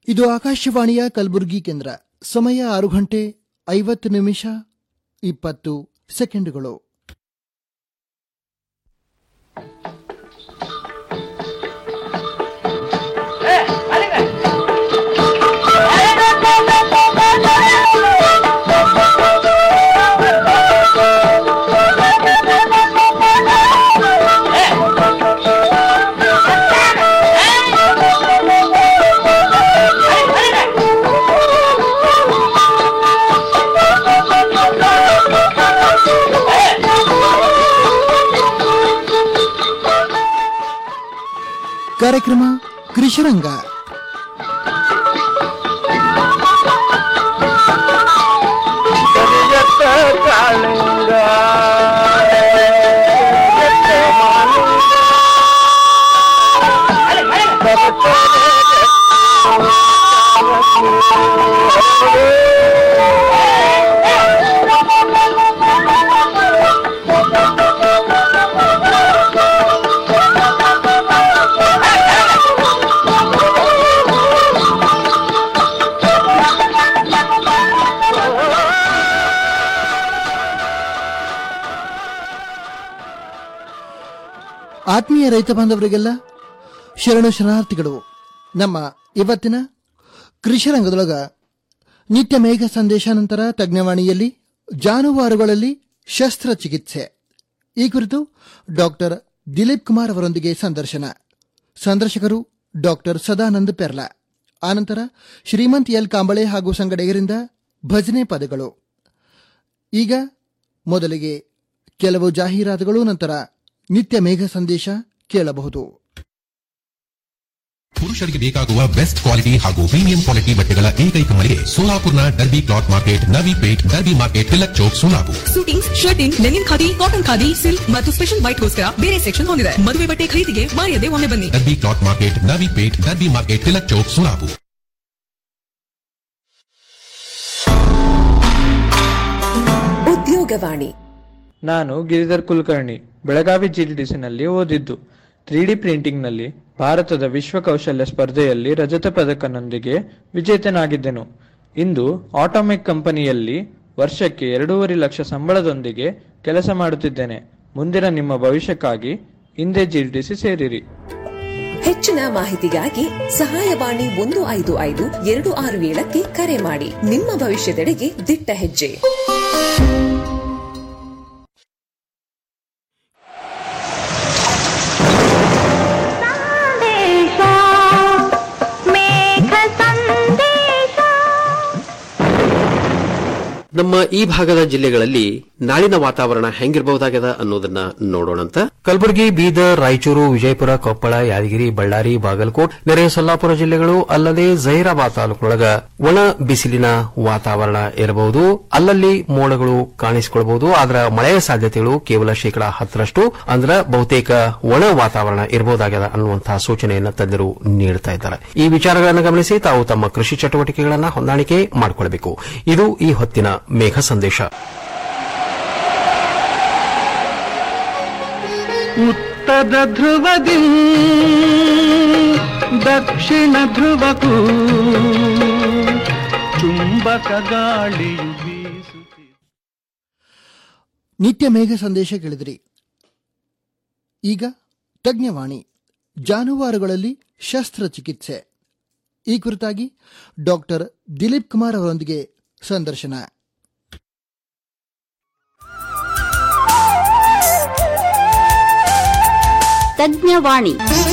ಇದು ಆಕಾಶವಾಣಿಯ ಕಲಬುರಗಿ ಕೇಂದ್ರ ಸಮಯ ಆರು ಗಂಟೆ ಐವತ್ತು ನಿಮಿಷ ಇಪ್ಪತ್ತು ಸೆಕೆಂಡುಗಳು ಕಾರ್ಯಕ್ರಮ ಕೃಷಿರಂಗ ಕರಿಯತ್ತ ಕಾಳಿಂಗ ಕರಿಯತ್ತ ಮಾಲಿಂಗ ಆತ್ಮೀಯ ರೈತ ಬಾಂಧವರಿಗೆಲ್ಲ ಶರಣು ಶರಣಾರ್ಥಿಗಳು ನಮ್ಮ ಇವತ್ತಿನ ಕೃಷಿ ರಂಗದೊಳಗ ನಿತ್ಯ ಮೇಘ ಸಂದೇಶ ನಂತರ ತಜ್ಞವಾಣಿಯಲ್ಲಿ ಜಾನುವಾರುಗಳಲ್ಲಿ ಶಸ್ತ್ರಚಿಕಿತ್ಸೆ ಈ ಕುರಿತು ಡಾಕ್ಟರ್ ದಿಲೀಪ್ ಕುಮಾರ್ ಅವರೊಂದಿಗೆ ಸಂದರ್ಶನ ಸಂದರ್ಶಕರು ಡಾಕ್ಟರ್ ಸದಾನಂದ ಪೆರ್ಲ ಆನಂತರ ಶ್ರೀಮಂತ್ ಎಲ್ ಕಾಂಬಳೆ ಹಾಗೂ ಸಂಗಡಿಗರಿಂದ ಭಜನೆ ಪದಗಳು ಈಗ ಮೊದಲಿಗೆ ಕೆಲವು ಜಾಹೀರಾತುಗಳು ನಂತರ ನಿತ್ಯ ಮೇಘ ಸಂದೇಶ ಕೇಳಬಹುದು ಪುರುಷರಿಗೆ ಬೇಕಾಗುವ ಬೆಸ್ಟ್ ಕ್ವಾಲಿಟಿ ಹಾಗೂ ಪ್ರೀಮಿಯಂ ಕ್ವಾಲಿಟಿ ಬಟ್ಟೆಗಳ ಏಕೈಕ ಮಳಿಗೆ ಸೋಲಾಪುರ್ನ Derby cloth market Navi Peth Derby market Tilak Chowk Solapur suitings shirting linen khadi cotton khadi silk ಮತ್ತು ಸ್ಪೆಷಲ್ ವೈಟ್ಗೋಸ್ಕರ ಬೇರೆ ಸೆಕ್ಷನ್ ಹೊಂದಿದೆ ಮದುವೆ ಬಟ್ಟೆ ಖರೀದಿಗೆ ಮಾಯದೆ ಒಮ್ಮೆ ಬನ್ನಿ Derby cloth market Navi Peth Derby market Tilak Chowk Solapur Udyogavani ನಾನು ಗಿರಿಧರ್ ಕುಲಕರ್ಣಿ ಬೆಳಗಾವಿ ಜಿಲ್ಡಿಸಿನಲ್ಲಿ ಓದಿದ್ದು ತ್ರೀ ಡಿ ಪ್ರಿಂಟಿಂಗ್ನಲ್ಲಿ ಭಾರತದ ವಿಶ್ವ ಕೌಶಲ್ಯ ಸ್ಪರ್ಧೆಯಲ್ಲಿ ರಜತ ಪದಕನೊಂದಿಗೆ ವಿಜೇತನಾಗಿದ್ದೆನು ಇಂದು ಆಟೋಮೆಕ್ ಕಂಪನಿಯಲ್ಲಿ ವರ್ಷಕ್ಕೆ ಎರಡೂವರೆ ಲಕ್ಷ ಸಂಬಳದೊಂದಿಗೆ ಕೆಲಸ ಮಾಡುತ್ತಿದ್ದೇನೆ ಮುಂದಿನ ನಿಮ್ಮ ಭವಿಷ್ಯಕ್ಕಾಗಿ ಹಿಂದೆ ಜಿಲ್ಡಿಸಿ ಸೇರಿರಿ ಹೆಚ್ಚಿನ ಮಾಹಿತಿಗಾಗಿ ಸಹಾಯವಾಣಿ ಒಂದು ಐದು ಐದು ಎರಡು ಆರು ಏಳಕ್ಕೆ ಕರೆ ಮಾಡಿ ನಿಮ್ಮ ಭವಿಷ್ಯದೆಡೆಗೆ ದಿಟ್ಟ ಹೆಜ್ಜೆ ಸಂದೇಶ ಮೇಘ ಸಂದೇಶ ನಮ್ಮ ಈ ಭಾಗದ ಜಿಲ್ಲೆಗಳಲ್ಲಿ ನಾಳಿನ ವಾತಾವರಣ ಹೆಂಗಿರಬಹುದಾಗ್ಯದ ಅನ್ನೋದನ್ನ ನೋಡೋಣಂತ ಕಲಬುರಗಿ ಬೀದರ್ ರಾಯಚೂರು ವಿಜಯಪುರ ಕೊಪ್ಪಳ ಯಾದಗಿರಿ ಬಳ್ಳಾರಿ ಬಾಗಲಕೋಟ್ ನೆರೆ ಸೊಲ್ಲಾಪುರ ಜಿಲ್ಲೆಗಳು ಅಲ್ಲದೆ ಜಹೀರಾಬಾದ್ ತಾಲೂಕಿನೊಳಗ ಒಣ ಬಿಸಿಲಿನ ವಾತಾವರಣ ಇರಬಹುದು ಅಲ್ಲಲ್ಲಿ ಮೋಡಗಳು ಕಾಣಿಸಿಕೊಳ್ಳಬಹುದು ಆದ್ರ ಮಳೆಯ ಸಾಧ್ಯತೆಗಳು ಕೇವಲ ಶೇಕಡಾ ಹತ್ತರಷ್ಟು ಅಂದ್ರ ಬಹುತೇಕ ಒಣ ವಾತಾವರಣ ಇರಬಹುದಾಗ್ಯದ ಅನ್ನುವಂತಹ ಸೂಚನೆಯನ್ನು ತಜ್ಞರು ನೀಡುತ್ತಾ ಇದ್ದಾರೆ ಈ ವಿಚಾರಗಳನ್ನು ಗಮನಿಸಿ ತಾವು ತಮ್ಮ ಕೃಷಿ ಚಟುವಟಿಕೆಗಳನ್ನು ಹೊಂದಾಣಿಕೆ ಮಾಡಿಕೊಳ್ಳಬೇಕು ಇದು ಈ ಹೊತ್ತಿನ ಮೇಘ ಸಂದೇಶ ಉತ್ತರ ಧ್ರುವದಿ ದಕ್ಷಿಣ ಧ್ರುವಕ್ಕೂ ಚುಂಬಕ ಗಾಳಿಯು ಬೀಸುತ್ತಿದೆ ನಿತ್ಯ ಮೇಘ ಸಂದೇಶ ಕೇಳಿದಿರಿ ಈಗ ತಜ್ಞವಾಣಿ ಜಾನುವಾರುಗಳಲ್ಲಿ ಶಸ್ತ್ರಚಿಕಿತ್ಸೆ ಈ ಕುರಿತಾಗಿ ಡಾಕ್ಟರ್ ದಿಲೀಪ್ ಕುಮಾರ್ ಅವರೊಂದಿಗೆ ಸಂದರ್ಶನ ತಜ್ಞವಾಣಿ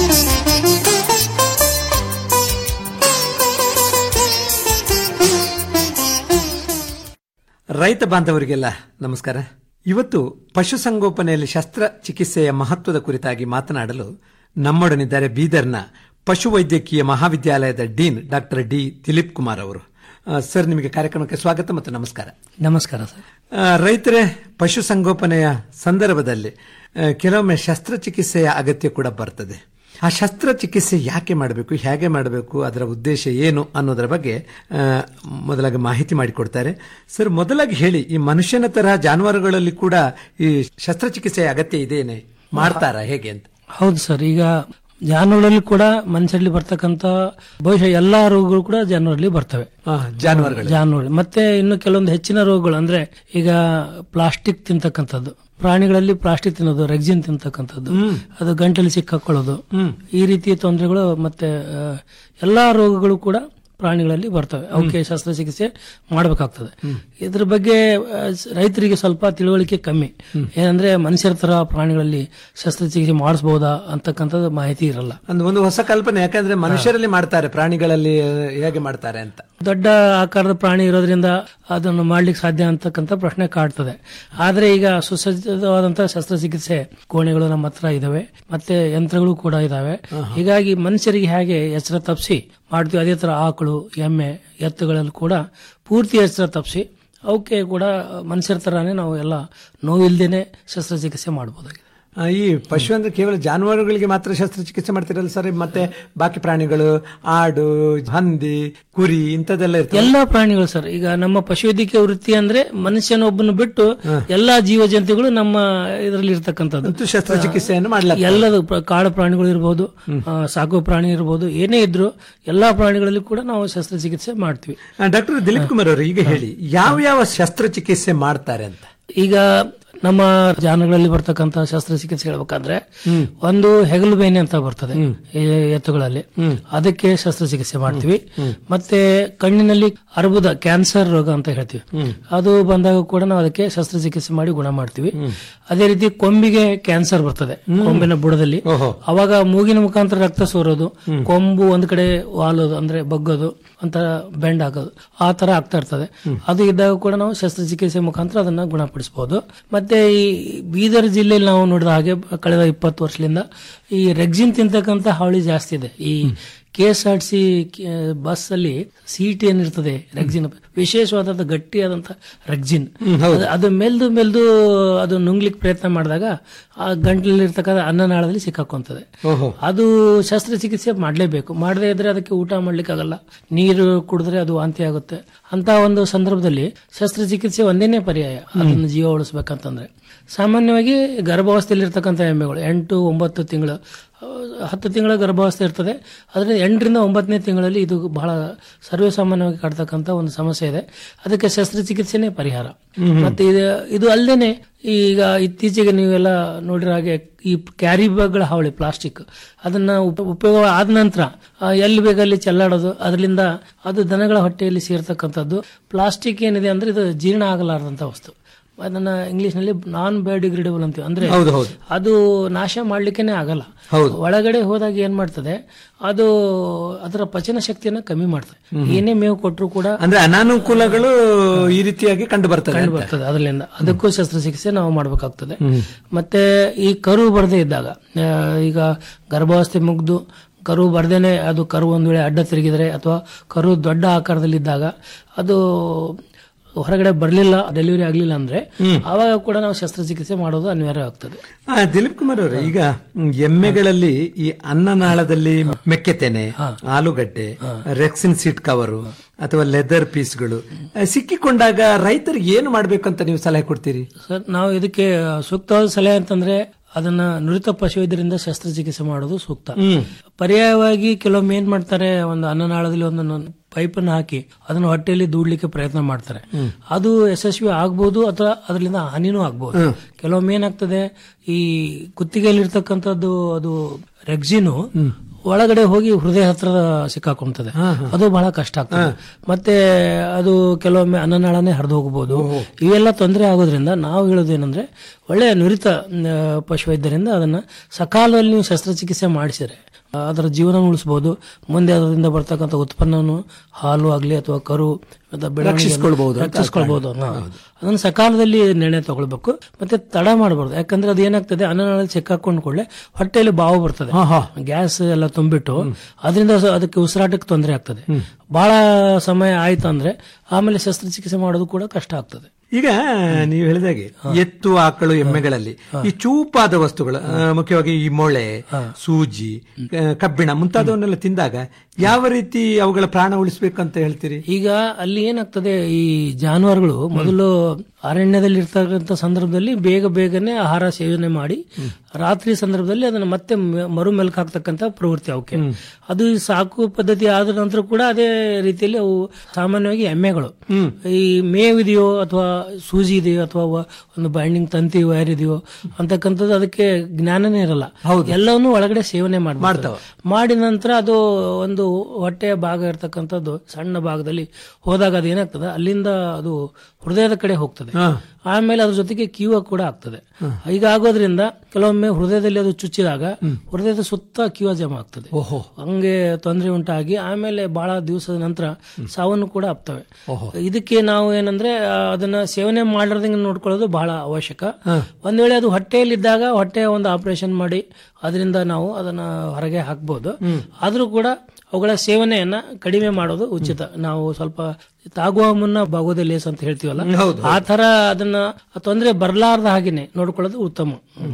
ರೈತ ಬಾಂಧವರಿಗೆಲ್ಲ ನಮಸ್ಕಾರ ಇವತ್ತು ಪಶುಸಂಗೋಪನೆಯಲ್ಲಿ ಶಸ್ತ್ರಚಿಕಿತ್ಸೆಯ ಮಹತ್ವದ ಕುರಿತಾಗಿ ಮಾತನಾಡಲು ನಮ್ಮೊಡನಿದ್ದಾರೆ ಬೀದರ್ನ ಪಶುವೈದ್ಯಕೀಯ ಮಹಾವಿದ್ಯಾಲಯದ dean doctor D Dilip Kumar ಅವರು ಆ, ಸರ್ ನಿಮಗೆ ಕಾರ್ಯಕ್ರಮಕ್ಕೆ ಸ್ವಾಗತ ಮತ್ತು ನಮಸ್ಕಾರ ನಮಸ್ಕಾರ ಸರ್ ಆ, ರೈತರೇ ಪಶುಸಂಗೋಪನೆಯ ಸಂದರ್ಭದಲ್ಲಿ ಆ, ಕೆಲವೊಮ್ಮೆ ಶಸ್ತ್ರಚಿಕಿತ್ಸೆಯ ಅಗತ್ಯ ಕೂಡ ಬರ್ತದೆ ಆ ಶಸ್ತ್ರಚಿಕಿತ್ಸೆ ಯಾಕೆ ಮಾಡಬೇಕು ಹೇಗೆ ಮಾಡಬೇಕು ಅದರ ಉದ್ದೇಶ ಏನು ಅನ್ನೋದರ ಬಗ್ಗೆ ಆ, ಮೊದಲಾಗಿ ಮಾಹಿತಿ ಮಾಡಿಕೊಡ್ತಾರೆ ಸರ್ ಮೊದಲಾಗಿ ಹೇಳಿ ಈ ಮನುಷ್ಯನ ತರಹ ಜಾನುವಾರುಗಳಲ್ಲಿ ಕೂಡ ಈ ಶಸ್ತ್ರಚಿಕಿತ್ಸೆಯ ಅಗತ್ಯ ಇದೇನೆ ಮಾಡ್ತಾರಾ ಹೇಗೆ ಅಂತ ಹೌದು ಸರ್ ಈಗ ಜಾನುವಾರಲ್ಲಿ ಕೂಡ ಮನುಷ್ಯರಲ್ಲಿ ಬರ್ತಕ್ಕಂತ ಬಹುಶಃ ಎಲ್ಲಾ ರೋಗಗಳು ಕೂಡ ಜಾನುವಾರಲ್ಲಿ ಬರ್ತವೆ ಜಾನುವಾರುಗಳು ಜಾನುವಾರು ಮತ್ತೆ ಇನ್ನು ಕೆಲವೊಂದು ಹೆಚ್ಚಿನ ರೋಗಗಳು ಅಂದ್ರೆ ಈಗ ಪ್ಲಾಸ್ಟಿಕ್ ತಿಂತಕ್ಕಂಥದ್ದು ಪ್ರಾಣಿಗಳಲ್ಲಿ ಪ್ಲಾಸ್ಟಿಕ್ ತಿನ್ನೋದು ರೆಗ್ಜಿನ್ ತಿಂತಕ್ಕಂಥದ್ದು ಅದು ಗಂಟಲು ಸಿಕ್ಕಾಕೊಳ್ಳೋದು ಈ ರೀತಿಯ ತೊಂದರೆಗಳು ಮತ್ತೆ ಆ, ಎಲ್ಲಾ ರೋಗಗಳು ಕೂಡ ಪ್ರಾಣಿಗಳಲ್ಲಿ ಬರ್ತವೆ ಅವಕ್ಕೆ ಶಸ್ತ್ರಚಿಕಿತ್ಸೆ ಮಾಡಬೇಕಾಗ್ತದೆ ಇದ್ರ ಬಗ್ಗೆ ಆ, ಸ್- ರೈತರಿಗೆ ಸ್ವಲ್ಪ ತಿಳುವಳಿಕೆ ಕಮ್ಮಿ ಏನಂದ್ರೆ ಮನುಷ್ಯರ ತರ ಪ್ರಾಣಿಗಳಲ್ಲಿ ಶಸ್ತ್ರಚಿಕಿತ್ಸೆ ಮಾಡಿಸಬಹುದಾ ಅಂತಕ್ಕಂಥದ್ದು ಮಾಹಿತಿ ಇರಲ್ಲ ಒಂದು ಒಂದು ಹೊಸ ಕಲ್ಪನೆ ಯಾಕಂದ್ರೆ ಮನುಷ್ಯರಲ್ಲಿ ಮಾಡ್ತಾರೆ ಪ್ರಾಣಿಗಳಲ್ಲಿ ಆ, ಹೇಗೆ ಮಾಡ್ತಾರೆ ಅಂತ ದೊಡ್ಡ ಆಕಾರದ ಪ್ರಾಣಿ ಇರೋದ್ರಿಂದ ಅದನ್ನು ಮಾಡ್ಲಿಕ್ಕೆ ಸಾಧ್ಯ ಅಂತಕ್ಕಂಥ ಪ್ರಶ್ನೆ ಕಾಡ್ತದೆ ಆದ್ರೆ ಈಗ ಸುಸಜ್ಜಿತವಾದಂತಹ ಶಸ್ತ್ರಚಿಕಿತ್ಸೆ ಕೋಣೆಗಳು ನಮ್ಮ ಹತ್ರ ಇದಾವೆ ಮತ್ತೆ ಯಂತ್ರಗಳು ಕೂಡ ಇದಾವೆ ಹೀಗಾಗಿ ಮನುಷ್ಯರಿಗೆ ಹೇಗೆ ಎಚ್ಚರ ತಪ್ಪಿಸಿ ಮಾಡ್ತೀವಿ ಅದೇ ತರ ಆಕಳು ಎಮ್ಮೆ ಎತ್ತುಗಳಲ್ಲಿ ಕೂಡ ಪೂರ್ತಿ ಎಚ್ಚರ ತಪ್ಪಿಸಿ ಅವಕ್ಕೆ ಕೂಡ ಮನುಷ್ಯರ ತರಾನೇ ನಾವು ಎಲ್ಲ ನೋವಿಲ್ದೇನೆ ಶಸ್ತ್ರಚಿಕಿತ್ಸೆ ಮಾಡಬಹುದಾಗಿದೆ ಆ, ಈ ಪಶು ಅಂದ್ರೆ ಕೇವಲ ಜಾನುವಾರುಗಳಿಗೆ ಮಾತ್ರ ಶಸ್ತ್ರಚಿಕಿತ್ಸೆ ಮಾಡ್ತಿರಲ್ಲ ಸರ್ ಮತ್ತೆ ಬಾಕಿ ಪ್ರಾಣಿಗಳು ಆಡು ಹಂದಿ ಕುರಿ ಇಂಥದ್ದೆಲ್ಲ ಇರ್ತದೆ ಎಲ್ಲಾ ಪ್ರಾಣಿಗಳು ಸರ್ ಈಗ ನಮ್ಮ ಪಶುವೈದ್ಯಕೀಯ ವೃತ್ತಿ ಅಂದ್ರೆ ಮನುಷ್ಯನೊಬ್ಬನು ಬಿಟ್ಟು ಎಲ್ಲಾ ಜೀವ ಜಂತುಗಳು ನಮ್ಮ ಇದರಲ್ಲಿ ಇರ್ತಕ್ಕಂಥದ್ದು ಅಂತೂ ಶಸ್ತ್ರಚಿಕಿತ್ಸೆಯನ್ನು ಮಾಡ್ಲಾಗ್ತದೆ. ಎಲ್ಲದು ಪ್ರ- ಕಾಡು ಪ್ರಾಣಿಗಳು ಇರಬಹುದು ಸಾಕುವ ಪ್ರಾಣಿ ಇರಬಹುದು ಏನೇ ಇದ್ರು ಎಲ್ಲಾ ಪ್ರಾಣಿಗಳಲ್ಲಿ ಕೂಡ ನಾವು ಶಸ್ತ್ರಚಿಕಿತ್ಸೆ ಮಾಡ್ತೀವಿ ಡಾಕ್ಟರ್ ದಿಲೀಪ್ ಕುಮಾರ್ ಅವರು ಈಗ ಹೇಳಿ ಯಾವ ಯಾವ ಶಸ್ತ್ರಚಿಕಿತ್ಸೆ ಮಾಡ್ತಾರೆ ಅಂತ ಈಗ ನಮ್ಮ ಜಾನುಗಳಲ್ಲಿ ಬರ್ತಕ್ಕಂತ ಶಸ್ತ್ರಚಿಕಿತ್ಸೆ ಹೇಳ್ಬೇಕಂದ್ರೆ ಒಂದು ಹೆಗಲು ಬೇನೆ ಅಂತ ಬರ್ತದೆ ಈ ಎತ್ತುಗಳಲ್ಲಿ ಅದಕ್ಕೆ ಶಸ್ತ್ರಚಿಕಿತ್ಸೆ ಮಾಡ್ತೀವಿ ಮತ್ತೆ ಕಣ್ಣಿನಲ್ಲಿ ಅರ್ಬುದ ಕ್ಯಾನ್ಸರ್ ರೋಗ ಅಂತ ಹೇಳ್ತೀವಿ ಅದು ಬಂದಾಗ ಕೂಡ ನಾವು ಅದಕ್ಕೆ ಶಸ್ತ್ರಚಿಕಿತ್ಸೆ ಮಾಡಿ ಗುಣ ಮಾಡ್ತೀವಿ ಅದೇ ರೀತಿ ಕೊಂಬಿಗೆ ಕ್ಯಾನ್ಸರ್ ಬರ್ತದೆ ಕೊಂಬಿನ ಬುಡದಲ್ಲಿ ಅವಾಗ ಮೂಗಿನ ಮುಖಾಂತರ ರಕ್ತ ಸೋರೋದು ಕೊಂಬು ಒಂದ್ ಕಡೆ ವಾಲೋದು ಅಂದ್ರೆ ಬಗ್ಗೋದು ಒಂಥರ ಬೆಂಡ್ ಆಗೋದು ಆ ತರ ಆಗ್ತಾ ಇರ್ತದೆ ಅದು ಇದ್ದಾಗ ಕೂಡ ನಾವು ಶಸ್ತ್ರಚಿಕಿತ್ಸೆ ಮುಖಾಂತರ ಅದನ್ನ ಗುಣಪಡಿಸಬಹುದು ಮತ್ತೆ ಈ ಬೀದರ್ ಜಿಲ್ಲೆಯಲ್ಲಿ ನಾವು ನೋಡಿದ ಹಾಗೆ ಕಳೆದ ಇಪ್ಪತ್ತು ವರ್ಷದಿಂದ ಈ ರೆಗ್ಜಿನ್ ತಿಂತಕ್ಕಂತ ಹಾವಳಿ ಜಾಸ್ತಿ ಇದೆ ಈ K S R C bus ಅಲ್ಲಿ ಸೀಟ್ ಏನಿರ್ತದೆ ರೆಗ್ಜಿನ್ ವಿಶೇಷವಾದಂತ ಗಟ್ಟಿಯಾದಂತ ರೆಗ್ಜಿನ್ ಅದು- ಅದು ಮೆಲ್ದು ಮೆಲ್ದು ಅದು ನುಂಗ್ಲಿಕ್ಕೆ ಪ್ರಯತ್ನ ಮಾಡಿದಾಗ ಆ ಗಂಟಲಲ್ಲಿ ಇರ್ತಕ್ಕಂಥ ಅನ್ನನಾಳದಲ್ಲಿ ಸಿಕ್ಕಾಕೊಂತದೆ ಅದು ಶಸ್ತ್ರಚಿಕಿತ್ಸೆ ಮಾಡಲೇಬೇಕು ಮಾಡದೇ ಇದ್ರೆ ಅದಕ್ಕೆ ಊಟ ಮಾಡ್ಲಿಕ್ಕೆ ಆಗಲ್ಲ ನೀರು ಕುಡಿದ್ರೆ ಅದು ವಾಂತಿ ಆಗುತ್ತೆ ಅಂತ ಒಂದು ಸಂದರ್ಭದಲ್ಲಿ ಶಸ್ತ್ರಚಿಕಿತ್ಸೆ ಒಂದೇನೇ ಪರ್ಯಾಯ ಅದನ್ನು ಜೀವ ಉಳಿಸ್ಬೇಕಂತಂದ್ರೆ ಸಾಮಾನ್ಯವಾಗಿ ಗರ್ಭಾವಸ್ಥೆಯಲ್ಲಿ ಇರ್ತಕ್ಕಂಥ ಎಮ್ಮೆಗಳು ಎಂಟು ಒಂಬತ್ತು ತಿಂಗಳು ಆ, ಹತ್ತು ತಿಂಗಳ ಗರ್ಭಾವಸ್ಥೆ ಇರ್ತದೆ ಅದರಿಂದ ಎಂಟರಿಂದ ಒಂಬತ್ತನೇ ತಿಂಗಳಲ್ಲಿ ಇದು ಬಹಳ ಸರ್ವೇಸಾಮಾನ್ಯವಾಗಿ ಕಾಡ್ತಕ್ಕಂಥ ಒಂದು ಸಮಸ್ಯೆ ಇದೆ ಅದಕ್ಕೆ ಶಸ್ತ್ರಚಿಕಿತ್ಸೆನೇ ಪರಿಹಾರ ಮತ್ತೆ ಇದು ಇದು ಅಲ್ಲದೆ ಈಗ ಇತ್ತೀಚೆಗೆ ನೀವೆಲ್ಲ ನೋಡಿರೋ ಹಾಗೆ ಈ ಕ್ಯಾರಿ ಬ್ಯಾಗ್ಗಳ ಹಾವಳಿ ಪ್ಲಾಸ್ಟಿಕ್ ಅದನ್ನ ಉಪ- ಉಪಯೋಗ ಆದ ನಂತರ ಆ, ಎಲ್ಲಿ ಬೇಕಲ್ಲಿ ಚೆಲ್ಲಾಡೋದು ಅದರಿಂದ ಅದು ದನಗಳ ಹೊಟ್ಟೆಯಲ್ಲಿ ಸೇರ್ತಕ್ಕಂಥದ್ದು ಪ್ಲಾಸ್ಟಿಕ್ ಏನಿದೆ ಅಂದ್ರೆ ಇದು ಜೀರ್ಣ ಆಗಲಾರದಂತ ವಸ್ತು ಅದನ್ನ ಇಂಗ್ಲಿಷ್ ನಲ್ಲಿ ನಾನ್ ಬಯೋಡಿಗ್ರೇಡಬಲ್ ಅಂತೀವಿ ಅಂದ್ರೆ ಹೌದು, ಹೌದು. ಅದು ನಾಶ ಮಾಡ್ಲಿಕ್ಕೇನೆ ಆಗಲ್ಲ ಹೌದು. ಒಳಗಡೆ ಹೋದಾಗ ಏನ್ ಮಾಡ್ತದೆ ಅದು ಅದರ ಪಚನ ಶಕ್ತಿಯನ್ನ ಕಮ್ಮಿ ಮಾಡ್ತದೆ ಏನೇ ಮೇವು ಕೊಟ್ಟರು ಕೂಡ ಅಂದ್ರೆ ಅನಾನುಕೂಲಗಳು ಈ ರೀತಿಯಾಗಿ ಕಂಡು ಬರ್ತದೆ ಕಂಡು ಅಂತ. ಬರ್ತದೆ ಅದರಿಂದ ಅದಕ್ಕೂ ಶಸ್ತ್ರಚಿಕಿತ್ಸೆ ನಾವು ಮಾಡಬೇಕಾಗ್ತದೆ ಮತ್ತೆ ಈ ಕರು ಬರದೇ ಇದ್ದಾಗ ಆ, ಈಗ ಗರ್ಭಾವಸ್ಥೆ ಮುಗ್ದು ಕರು ಬರ್ದೇನೆ ಅದು ಕರು ಒಂದ್ ವೇಳೆ ಅಡ್ಡ ತಿರುಗಿದ್ರೆ ಅಥವಾ ಕರು ದೊಡ್ಡ ಆಕಾರದಲ್ಲಿದ್ದಾಗ ಅದು ಹೊರಗಡೆ ಬರಲಿಲ್ಲ ಡೆಲಿವರಿ ಆಗಲಿಲ್ಲ ಅಂದ್ರೆ ಆವಾಗ ಕೂಡ ನಾವು ಶಸ್ತ್ರಚಿಕಿತ್ಸೆ ಮಾಡೋದು ಅನಿವಾರ್ಯ ಆಗ್ತದೆ ಆ, ದಿಲೀಪ್ ಕುಮಾರ್ ಅವರೇ ಈಗ ಮ್, ಎಮ್ಮೆಗಳಲ್ಲಿ ಈ ಅನ್ನನಾಳದಲ್ಲಿ ಮೆಕ್ಕೆತೆನೆ ಆಲೂಗಡ್ಡೆ ರೆಕ್ಸಿನ್ ಸೀಟ್ ಕವರು ಅಥವಾ ಲೆದರ್ ಪೀಸ್ಗಳು ಆ, ಸಿಕ್ಕಿಕೊಂಡಾಗ ರೈತರಿಗೆ ಏನು ಮಾಡ್ಬೇಕು ಅಂತ ನೀವು ಸಲಹೆ ಕೊಡ್ತೀರಿ ಸರ್ ನಾವು ಇದಕ್ಕೆ ಸೂಕ್ತವಾದ ಸಲಹೆ ಅಂತಂದ್ರೆ ಅದನ್ನ ನುರಿತ ಪಶುವೈದ್ಯರಿಂದ ಶಸ್ತ್ರಚಿಕಿತ್ಸೆ ಮಾಡೋದು ಸೂಕ್ತ ಪರ್ಯಾಯವಾಗಿ ಕೆಲವೊಮ್ಮೆ ಏನ್ ಮಾಡ್ತಾರೆ ಒಂದು ಅನ್ನನಾಳದಲ್ಲಿ ಒಂದು ಪೈಪ್ ಅನ್ನು ಹಾಕಿ ಅದನ್ನ ಹೊಟ್ಟೆಯಲ್ಲಿ ದೂಡ್ಲಿಕ್ಕೆ ಪ್ರಯತ್ನ ಮಾಡ್ತಾರೆ ಅದು ಯಶಸ್ವಿ ಆಗ್ಬೋದು ಅಥವಾ ಅದರಿಂದ ಹಾನಿನೂ ಆಗ್ಬೋದು ಕೆಲವೊಮ್ಮೆ ಏನಾಗ್ತದೆ ಈ ಕುತ್ತಿಗೆಯಲ್ಲಿರ್ತಕ್ಕಂಥದ್ದು ಅದು ರೆಗ್ಜಿನು ಒಳಗಡೆ ಹೋಗಿ ಹೃದಯ ಹತ್ರ ಸಿಕ್ಕಾಕೊಂತದೆ ಅದು ಬಹಳ ಕಷ್ಟ ಆಗ್ತದೆ ಮತ್ತೆ ಅದು ಕೆಲವೊಮ್ಮೆ ಅನ್ನನಾಳನೆ ಹರಿದು ಹೋಗಬಹುದು ಇವೆಲ್ಲ ತೊಂದರೆ ಆಗೋದ್ರಿಂದ ನಾವು ಹೇಳೋದೇನಂದ್ರೆ ಒಳ್ಳೆಯ ನುರಿತ ಆ, ಪಶುವೈದ್ಯರಿಂದ ಅದನ್ನ ಸಕಾಲದಲ್ಲಿ ನೀವು ಶಸ್ತ್ರಚಿಕಿತ್ಸೆ ಮಾಡಿಸಿದ್ರೆ ಆ, ಅದರ ಜೀವನ ಉಳಿಸಬಹುದು ಮುಂದೆ ಅದರಿಂದ ಬರ್ತಕ್ಕಂಥ ಉತ್ಪನ್ನವನ್ನು ಹಾಲು ಆಗ್ಲಿ ಅಥವಾ ಕರು ಅಥವಾ ಬೆಳವಣಿಗೆಯನ್ನು ರಕ್ಷಿಸ್ಕೊಳ್ಬಹುದು ಅಂತ ರಕ್ಷಿಸ್ಕೊಳ್ಬಹುದು ಹಾ. ಅದನ್ನ ಸಕಾಲದಲ್ಲಿ ನಿರ್ಣಯ ತಗೊಳ್ಬೇಕು ಮತ್ತೆ ತಡ ಮಾಡಬಾರ್ದು ಯಾಕಂದ್ರೆ ಅದು ಏನಾಗ್ತದೆ ಅನ್ನನಾಳಲ್ಲಿ ಸಿಕ್ಕಾಕೊಂಡ್ ಕೂಡಲೇ ಹೊಟ್ಟೆಯಲ್ಲಿ ಬಾವು ಬರ್ತದೆ ಗ್ಯಾಸ್ ಎಲ್ಲ ತುಂಬಿಟ್ಟು ಅದರಿಂದ ಸ- ಅದಕ್ಕೆ ಉಸಿರಾಟಕ್ಕೆ ತೊಂದರೆ ಆಗ್ತದೆ ಬಹಳ ಸಮಯ ಆಯ್ತು ಅಂದ್ರೆ ಆಮೇಲೆ ಶಸ್ತ್ರಚಿಕಿತ್ಸೆ ಮಾಡೋದು ಕೂಡ ಕಷ್ಟ ಆಗ್ತದೆ ಈಗ ನೀವು ಹೇಳಿದಾಗೆ ಎತ್ತು ಆಕಳು ಎಮ್ಮೆಗಳಲ್ಲಿ ಈ ಚೂಪಾದ ವಸ್ತುಗಳು ಆ, ಮುಖ್ಯವಾಗಿ ಈ ಮೊಳೆ ಸೂಜಿ ಆ, ಕಬ್ಬಿಣ ಮುಂತಾದವನ್ನೆಲ್ಲ ತಿಂದಾಗ ಯಾವ ರೀತಿ ಅವುಗಳ ಪ್ರಾಣ ಉಳಿಸ್ಬೇಕಂತ ಹೇಳ್ತೀರಿ ಈಗ ಅಲ್ಲಿ ಏನಾಗ್ತದೆ ಈ ಜಾನುವಾರುಗಳು ಮೊದಲು ಅರಣ್ಯದಲ್ಲಿ ಇರ್ತಕ್ಕಂಥ ಸಂದರ್ಭದಲ್ಲಿ ಬೇಗ ಬೇಗನೆ ಆಹಾರ ಸೇವನೆ ಮಾಡಿ ರಾತ್ರಿ ಸಂದರ್ಭದಲ್ಲಿ ಅದನ್ನ ಮತ್ತೆ ಮ- ಮರು ಮೆಲುಕು ಹಾಕ್ತಕ್ಕಂಥ ಪ್ರವೃತ್ತಿ ಅವಕ್ಕೆ ಅದು ಈ ಸಾಕು ಪದ್ಧತಿ ಆದ ನಂತರ ಕೂಡ ಅದೇ ರೀತಿಯಲ್ಲಿ ಅವು ಸಾಮಾನ್ಯವಾಗಿ ಎಮ್ಮೆಗಳು ಈ ಮೇವಿದೆಯೋ ಅಥವಾ ಸೂಜಿ ಇದೆಯೋ ಅಥವಾ ವ- ಒಂದು ಬೈಂಡಿಂಗ್ ತಂತಿ ವೈರ್ ಇದೆಯೋ ಅಂತಕ್ಕಂಥದ್ದು ಅದಕ್ಕೆ ಜ್ಞಾನನೇ ಇರಲ್ಲ ಎಲ್ಲವನ್ನೂ ಒಳಗಡೆ ಸೇವನೆ ಮಾಡ್ತಾವೆ ಮಾಡಿದ ನಂತರ ಅದು ಒಂದು ಹೊಟ್ಟೆಯ ಭಾಗ ಇರತಕ್ಕಂಥದ್ದು ಸಣ್ಣ ಭಾಗದಲ್ಲಿ ಹೋದಾಗ ಅದು ಏನಾಗ್ತದೆ ಅಲ್ಲಿಂದ ಅದು ಹೃದಯದ ಕಡೆ ಹೋಗ್ತದೆ ಆಮೇಲೆ ಅದ್ರ ಜೊತೆಗೆ ಕೀವ ಕೂಡ ಆಗ್ತದೆ ಈಗ ಆಗೋದ್ರಿಂದ ಕೆಲವೊಮ್ಮೆ ಹೃದಯದಲ್ಲಿ ಅದು ಚುಚ್ಚಿದಾಗ ಹೃದಯದ ಸುತ್ತ ಕೀವ ಜಮಾ ಆಗ್ತದೆ ಹಂಗೆ ತೊಂದರೆ ಉಂಟಾಗಿ ಆಮೇಲೆ ಬಹಳ ದಿವಸದ ನಂತರ ಸಾವನ್ನು ಕೂಡ ಆಗ್ತವೆ ಇದಕ್ಕೆ ನಾವು ಏನಂದ್ರೆ ಆ, ಅದನ್ನ ಸೇವನೆ ಮಾಡಲಾರ್ದಂಗೆ ನೋಡ್ಕೊಳ್ಳೋದು ಬಹಳ ಅವಶ್ಯಕ ಒಂದ್ ವೇಳೆ ಅದು ಹೊಟ್ಟೆಯಲ್ಲಿದ್ದಾಗ ಹೊಟ್ಟೆಯ ಒಂದು ಆಪರೇಷನ್ ಮಾಡಿ ಅದರಿಂದ ನಾವು ಅದನ್ನ ಹೊರಗೆ ಹಾಕ್ಬೋದು ಆದ್ರೂ ಕೂಡ ಅವುಗಳ ಸೇವನೆಯನ್ನ ಕಡಿಮೆ ಮಾಡೋದು ಉಚಿತ ನಾವು ಸ್ವಲ್ಪ ತಾಗುವ ಮುನ್ನ ಭಾಗೋದೇ ಲೇಸ್ ಅಂತ ಹೇಳ್ತೀವಲ್ಲ ಆ ತರ ಅದನ್ನ ತೊಂದರೆ ಬರಲಾರ್ದ ಹಾಗೇನೆ ನೋಡ್ಕೊಳ್ಳೋದು ಉತ್ತಮ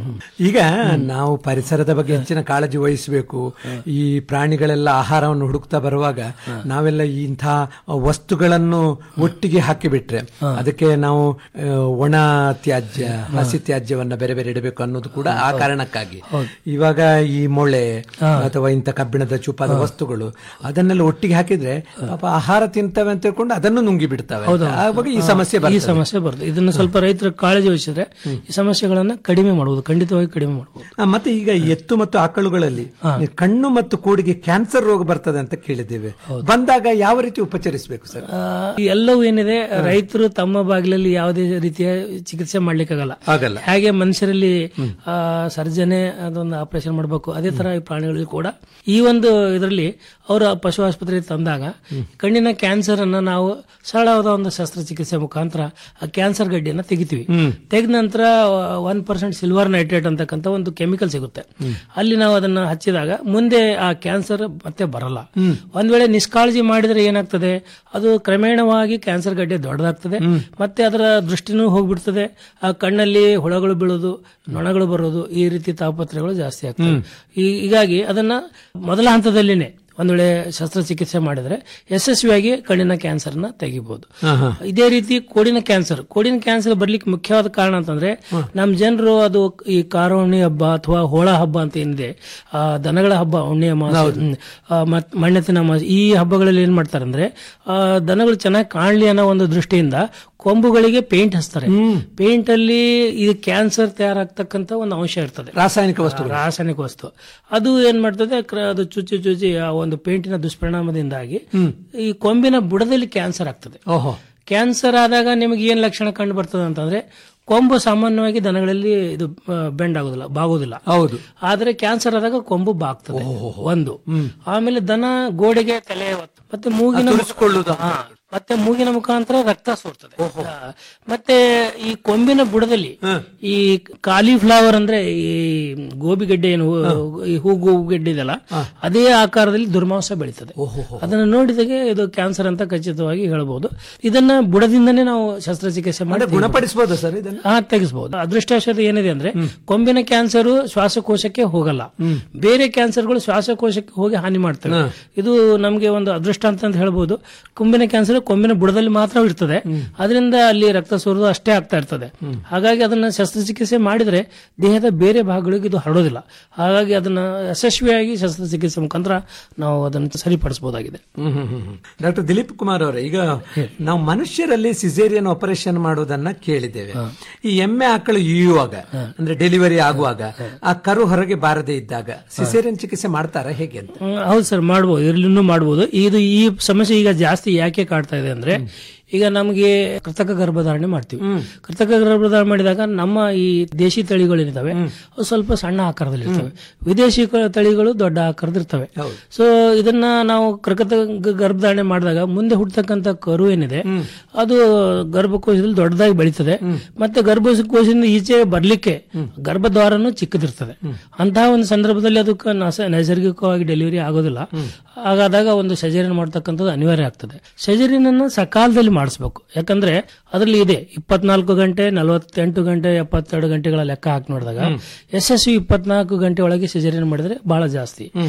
ಈಗ ನಾವು ಪರಿಸರದ ಬಗ್ಗೆ ಹೆಚ್ಚಿನ ಕಾಳಜಿ ವಹಿಸಬೇಕು ಈ ಪ್ರಾಣಿಗಳೆಲ್ಲ ಆಹಾರವನ್ನು ಹುಡುಕ್ತಾ ಬರುವಾಗ ನಾವೆಲ್ಲ ಇಂಥ ವಸ್ತುಗಳನ್ನು ಒಟ್ಟಿಗೆ ಹಾಕಿಬಿಟ್ರೆ ಅದಕ್ಕೆ ನಾವು ಆ, ಒಣ ತ್ಯಾಜ್ಯ ಹಸಿ ತ್ಯಾಜ್ಯವನ್ನ ಬೇರೆ ಬೇರೆ ಇಡಬೇಕು ಅನ್ನೋದು ಕೂಡ ಆ ಕಾರಣಕ್ಕಾಗಿ ಇವಾಗ ಈ ಮೊಳೆ ಅಥವಾ ಇಂಥ ಕಬ್ಬಿಣದ ಚೂಪಾದ ವಸ್ತುಗಳು ಅದನ್ನೆಲ್ಲ ಒಟ್ಟಿಗೆ ಹಾಕಿದ್ರೆ ಪಾಪ ಆಹಾರ ತಿಂತವೆ ಅಂತ ತಿಳ್ಕೊಂಡು ಅದನ್ನು ನುಂಗಿ ಬಿಡ್ತವೆ ಆವಾಗ ಈ ಸಮಸ್ಯೆ ಈ ಬರ್ತದೆ ಸಮಸ್ಯೆ ಬರ್ತದೆ ಇದನ್ನ ಸ್ವಲ್ಪ ರೈತರ ಕಾಳಜಿ ವಹಿಸಿದ್ರೆ ಈ ಸಮಸ್ಯೆಗಳನ್ನ ಕಡಿಮೆ ಮಾಡಬಹುದು ಖಂಡಿತವಾಗಿ ಕಡಿಮೆ ಮಾಡಬಹುದು ಆ, ಮತ್ತೆ ಈಗ ಎತ್ತು ಮತ್ತು ಆಕಳುಗಳಲ್ಲಿ ಕಣ್ಣು ಮತ್ತು ಕೂಡಿಗೆ ಕ್ಯಾನ್ಸರ್ ರೋಗ ಬರ್ತದೆ ಅಂತ ಕೇಳಿದ್ದೇವೆ ಬಂದಾಗ ಯಾವ ರೀತಿ ಉಪಚರಿಸಬೇಕು ಸರ್ ಈ ಎಲ್ಲವೂ ಏನಿದೆ ರೈತರು ತಮ್ಮ ಬಾಗಿಲಲ್ಲಿ ಯಾವುದೇ ರೀತಿಯ ಚಿಕಿತ್ಸೆ ಮಾಡ್ಲಿಕ್ಕಾಗಲ್ಲ ಆಗಲ್ಲ. ಹಾಗೆ ಮನುಷ್ಯರಲ್ಲಿ ಆ, ಸರ್ಜನೆ ಅದೊಂದು ಆಪರೇಷನ್ ಮಾಡಬೇಕು ಅದೇ ತರ ಈ ಪ್ರಾಣಿಗಳಲ್ಲಿ ಕೂಡ ಈ ಒಂದು ಇದರಲ್ಲಿ ಅವರ ಪಶು ಆಸ್ಪತ್ರೆಗೆ ತಂದಾಗ ಕಣ್ಣಿನ ಕ್ಯಾನ್ಸರ್ ಅನ್ನ ನಾವು ಸರಳವಾದ ಒಂದು ಶಸ್ತ್ರಚಿಕಿತ್ಸೆ ಮುಖಾಂತರ ಆ ಕ್ಯಾನ್ಸರ್ ಗಡ್ಡೆಯನ್ನ ತೆಗಿತೀವಿ ತೆಗೆದ ನಂತರ ಒನ್ ಪರ್ಸೆಂಟ್ ಸಿಲ್ವರ್ ನೈಟ್ರೇಟ್ ಅಂತಕ್ಕಂಥ ಒಂದು ಕೆಮಿಕಲ್ ಸಿಗುತ್ತೆ ಅಲ್ಲಿ ನಾವು ಅದನ್ನ ಹಚ್ಚಿದಾಗ ಮುಂದೆ ಆ ಕ್ಯಾನ್ಸರ್ ಮತ್ತೆ ಬರಲ್ಲ ಒಂದ್ ವೇಳೆ ನಿಷ್ಕಾಳಜಿ ಮಾಡಿದ್ರೆ ಏನಾಗ್ತದೆ ಅದು ಕ್ರಮೇಣವಾಗಿ ಕ್ಯಾನ್ಸರ್ ಗಡ್ಡೆ ದೊಡ್ಡದಾಗ್ತದೆ ಮತ್ತೆ ಅದರ ದೃಷ್ಟಿನೂ ಹೋಗ್ಬಿಡ್ತದೆ ಆ ಕಣ್ಣಲ್ಲಿ ಹುಳಗಳು ಬೀಳೋದು ನೊಣಗಳು ಬರೋದು ಈ ರೀತಿ ತಾಪತ್ರಗಳು ಜಾಸ್ತಿ ಆಗ್ತವೆ ಈ- ಹೀಗಾಗಿ ಅದನ್ನ ಮೊದಲ ಹಂತದಲ್ಲಿನೇ ಒಂದ್ ವೇಳೆ ಶಸ್ತ್ರಚಿಕಿತ್ಸೆ ಮಾಡಿದ್ರೆ ಯಶಸ್ವಿಯಾಗಿ ಕಣ್ಣಿನ ಕ್ಯಾನ್ಸರ್ ನ ತೆಗಿಬಹುದು ಇದೇ ರೀತಿ ಕೋಡಿನ ಕ್ಯಾನ್ಸರ್ ಕೋಡಿನ ಕ್ಯಾನ್ಸರ್ ಬರ್ಲಿಕ್ಕೆ ಮುಖ್ಯವಾದ ಕಾರಣ ಅಂತಂದ್ರೆ ನಮ್ ಜನರು ಅದು ಈ ಕಾರೋಣಿ ಹಬ್ಬ ಅಥವಾ ಹೋಳ ಹಬ್ಬ ಅಂತ ಏನಿದೆ ಆ ದನಗಳ ಹಬ್ಬ ಉಣ್ಣೆ ಅಮಾವಾಸ್ಯೆ ಹ್ಮ್, ಆ, ಮತ್ ಮಣ್ಣೆತ್ತಿನ ಅಮಾವಾಸ್ಯೆ ಈ ಹಬ್ಬಗಳಲ್ಲಿ ಏನ್ ಮಾಡ್ತಾರೆ ಅಂದ್ರೆ ಆ, ದನಗಳು ಚೆನ್ನಾಗಿ ಕಾಣ್ಲಿ ಅನ್ನೋ ಒಂದು ದೃಷ್ಟಿಯಿಂದ ಕೊಂಬುಗಳಿಗೆ ಪೇಂಟ್ ಹಚ್ತಾರೆ ಪೇಂಟ್ ಅಲ್ಲಿ ಇದು ಕ್ಯಾನ್ಸರ್ ತಯಾರಾಗ್ತಕ್ಕಂತ ಒಂದು ಅಂಶ ಇರ್ತದೆ ರಾಸಾಯನಿಕ ವಸ್ತು ರಾಸಾಯನಿಕ ವಸ್ತು ಅದು ಏನ್ ಮಾಡ್ತದೆ ಕ್ರ- ಅದು ಚುಚ್ಚಿ ಚುಚ್ಚಿ ಆ ಒಂದು ಪೇಂಟಿನ ದುಷ್ಪರಿಣಾಮದಿಂದಾಗಿ ಈ ಕೊಂಬಿನ ಬುಡದಲ್ಲಿ ಕ್ಯಾನ್ಸರ್ ಆಗ್ತದೆ ಓಹೋ ಕ್ಯಾನ್ಸರ್ ಆದಾಗ ನಿಮಗೆ ಏನ್ ಲಕ್ಷಣ ಕಂಡು ಬರ್ತದೆ ಅಂತಂದ್ರೆ ಕೊಂಬು ಸಾಮಾನ್ಯವಾಗಿ ದನಗಳಲ್ಲಿ ಇದು ಬೆಂಡ್ ಆಗೋದಿಲ್ಲ ಬಾಗೋದಿಲ್ಲ ಹೌದು ಆದ್ರೆ ಕ್ಯಾನ್ಸರ್ ಆದಾಗ ಕೊಂಬು ಬಾಗ್ತದೆ ಒಂದು ಆಮೇಲೆ ದನ ಗೋಡೆಗೆ ತಲೆ ಒತ್ತು. ಮತ್ತೆ ಮೂಗಿನ ತುರಿಸಿಕೊಳ್ಳುವುದು. ಹಾ. ಮತ್ತೆ ಮೂಗಿನ ಮುಖಾಂತರ ರಕ್ತ ಸೋರ್ತದೆ ಆ, ಮತ್ತೆ ಈ ಕೊಂಬಿನ ಬುಡದಲ್ಲಿ ಈ ಕಾಲಿಫ್ಲವರ್ ಅಂದ್ರೆ ಈ ಗೋಬಿಗೆಡ್ಡೆ ಏನು ಹೂ- ಈ ಹೂ ಗೋಬಿಗೆಡ್ಡೆ ಇದೆಯಲ್ಲ ಅದೇ ಆಕಾರದಲ್ಲಿ ದುರ್ಮಾಂಸ ಬೆಳೀತದೆ ಅದನ್ನ ನೋಡಿದಾಗೆ ಇದು ಕ್ಯಾನ್ಸರ್ ಅಂತ ಖಚಿತವಾಗಿ ಹೇಳಬಹುದು ಇದನ್ನ ಬುಡದಿಂದನೇ ನಾವು ಶಸ್ತ್ರಚಿಕಿತ್ಸೆ ಮಾಡಿ ಗುಣಪಡಿಸಬಹುದು ಸರ್ ಇದನ್ನು ಹಾ ತೆಗಿಸಬಹುದು ಅದೃಷ್ಟವಶಾತ್ ಏನಿದೆ ಅಂದ್ರೆ ಕೊಂಬಿನ ಕ್ಯಾನ್ಸರ್ ಶ್ವಾಸಕೋಶಕ್ಕೆ ಹೋಗಲ್ಲ ಬೇರೆ ಕ್ಯಾನ್ಸರ್ಗಳು ಶ್ವಾಸಕೋಶಕ್ಕೆ ಹೋಗಿ ಹಾನಿ ಮಾಡ್ತವೆ ಇದು ನಮಗೆ ಒಂದು ಅದೃಷ್ಟ ಅಂತ ಹೇಳ್ಬೋದು ಕೊಂಬಿನ ಕ್ಯಾನ್ಸರ್ ಕೊಂಬಿನ ಬುಡದಲ್ಲಿ ಮಾತ್ರ ಇರ್ತದೆ ಅದರಿಂದ ಅಲ್ಲಿ ರಕ್ತ ಸೋರುದು ಅಷ್ಟೇ ಆಗ್ತಾ ಇರ್ತದೆ ಹಾಗಾಗಿ ಅದನ್ನ ಶಸ್ತ್ರಚಿಕಿತ್ಸೆ ಮಾಡಿದ್ರೆ ದೇಹದ ಬೇರೆ ಭಾಗಗಳಿಗೆ ಇದು ಹರಡೋದಿಲ್ಲ ಹಾಗಾಗಿ ಅದನ್ನ ಯಶಸ್ವಿಯಾಗಿ ಶಸ್ತ್ರಚಿಕಿತ್ಸೆ ಮುಖಾಂತರ ನಾವು ಅದನ್ನು ಸರಿಪಡಿಸಬಹುದಾಗಿದೆ ಡಾಕ್ಟರ್ ದಿಲೀಪ್ ಕುಮಾರ್ ಅವರೇ ಈಗ ನಾವು ಮನುಷ್ಯರಲ್ಲಿ ಸಿಸೇರಿಯನ್ ಆಪರೇಷನ್ ಮಾಡುವುದನ್ನ ಕೇಳಿದ್ದೇವೆ ಈ ಎಮ್ಮೆ ಆಕಳು ಇಯುವಾಗ ಅಂದ್ರೆ ಡೆಲಿವರಿ ಆಗುವಾಗ ಆ ಕರು ಹೊರಗೆ ಬಾರದೇ ಇದ್ದಾಗ ಸಿಸೇರಿಯನ್ ಚಿಕಿತ್ಸೆ ಮಾಡ್ತಾರಾ ಹೇಗೆ ಅಂತ ಹ್ಮ್, ಹೌದು ಸರ್ ಮಾಡ್ಬೋದು ಇರ್ಲಿನೂ ಮಾಡ್ಬೋದು ಇದು ಈ ಸಮಸ್ಯೆ ಈಗ ಜಾಸ್ತಿ ಯಾಕೆ ಕಾಡ್ತಾ ಇದೆ ಅಂದ್ರೆ ಈಗ ನಮಗೆ ಕೃತಕ ಗರ್ಭಧಾರಣೆ ಮಾಡ್ತೀವಿ ಕೃತಕ ಗರ್ಭಧಾರಣೆ ಮಾಡಿದಾಗ ನಮ್ಮ ಈ ದೇಶಿ ತಳಿಗಳಿರ್ತವೆ ಅವು ಸ್ವಲ್ಪ ಸಣ್ಣ ಆಕಾರದಲ್ಲಿ ಇರ್ತವೆ ವಿದೇಶಿ ಕ- ತಳಿಗಳು ದೊಡ್ಡ ಆಕಾರದ ಇರ್ತವೆ ಸೊ ಇದನ್ನ ನಾವು ಕೃತಕ ಗ- ಗರ್ಭಧಾರಣೆ ಮಾಡಿದಾಗ ಮುಂದೆ ಹುಟ್ಟತಕ್ಕಂತ ಕರು ಏನಿದೆ ಅದು ಗರ್ಭಕೋಶದಲ್ಲಿ ದೊಡ್ಡದಾಗಿ ಬೆಳೀತದೆ ಮತ್ತೆ ಗರ್ಭಕೋಶದಿಂದ ಈಚೆ ಬರ್ಲಿಕ್ಕೆ ಗರ್ಭದ್ವಾರನು ಚಿಕ್ಕದಿರ್ತದೆ ಅಂತಹ ಒಂದು ಸಂದರ್ಭದಲ್ಲಿ ಅದಕ್ಕೆ ನಸ- ನೈಸರ್ಗಿಕವಾಗಿ ಡೆಲಿವರಿ ಆಗೋದಿಲ್ಲ ಹಾಗಾದಾಗ ಒಂದು ಸಜರಿನ್ ಮಾಡ್ತಕ್ಕಂಥದ್ದು ಅನಿವಾರ್ಯ ಆಗ್ತದೆ ಸಜರಿನ್ ಅನ್ನು ಸಕಾಲದಲ್ಲಿ ಮಾಡಿಸ್ಬೇಕು ಯಾಕಂದ್ರೆ ಅದರಲ್ಲಿ ಇದೆ ಇಪ್ಪತ್ನಾಲ್ಕು ಗಂಟೆ ನಲವತ್ತೆಂಟು ಗಂಟೆ ಎಪ್ಪತ್ತೆರಡು ಗಂಟೆಗಳ ಲೆಕ್ಕ ಹಾಕಿ ನೋಡಿದಾಗ ಯಶಸ್ವಿ ಇಪ್ಪತ್ನಾಲ್ಕು ಗಂಟೆ ಒಳಗೆ ಸಜರಿನ್ ಮಾಡಿದ್ರೆ ಬಹಳ ಜಾಸ್ತಿ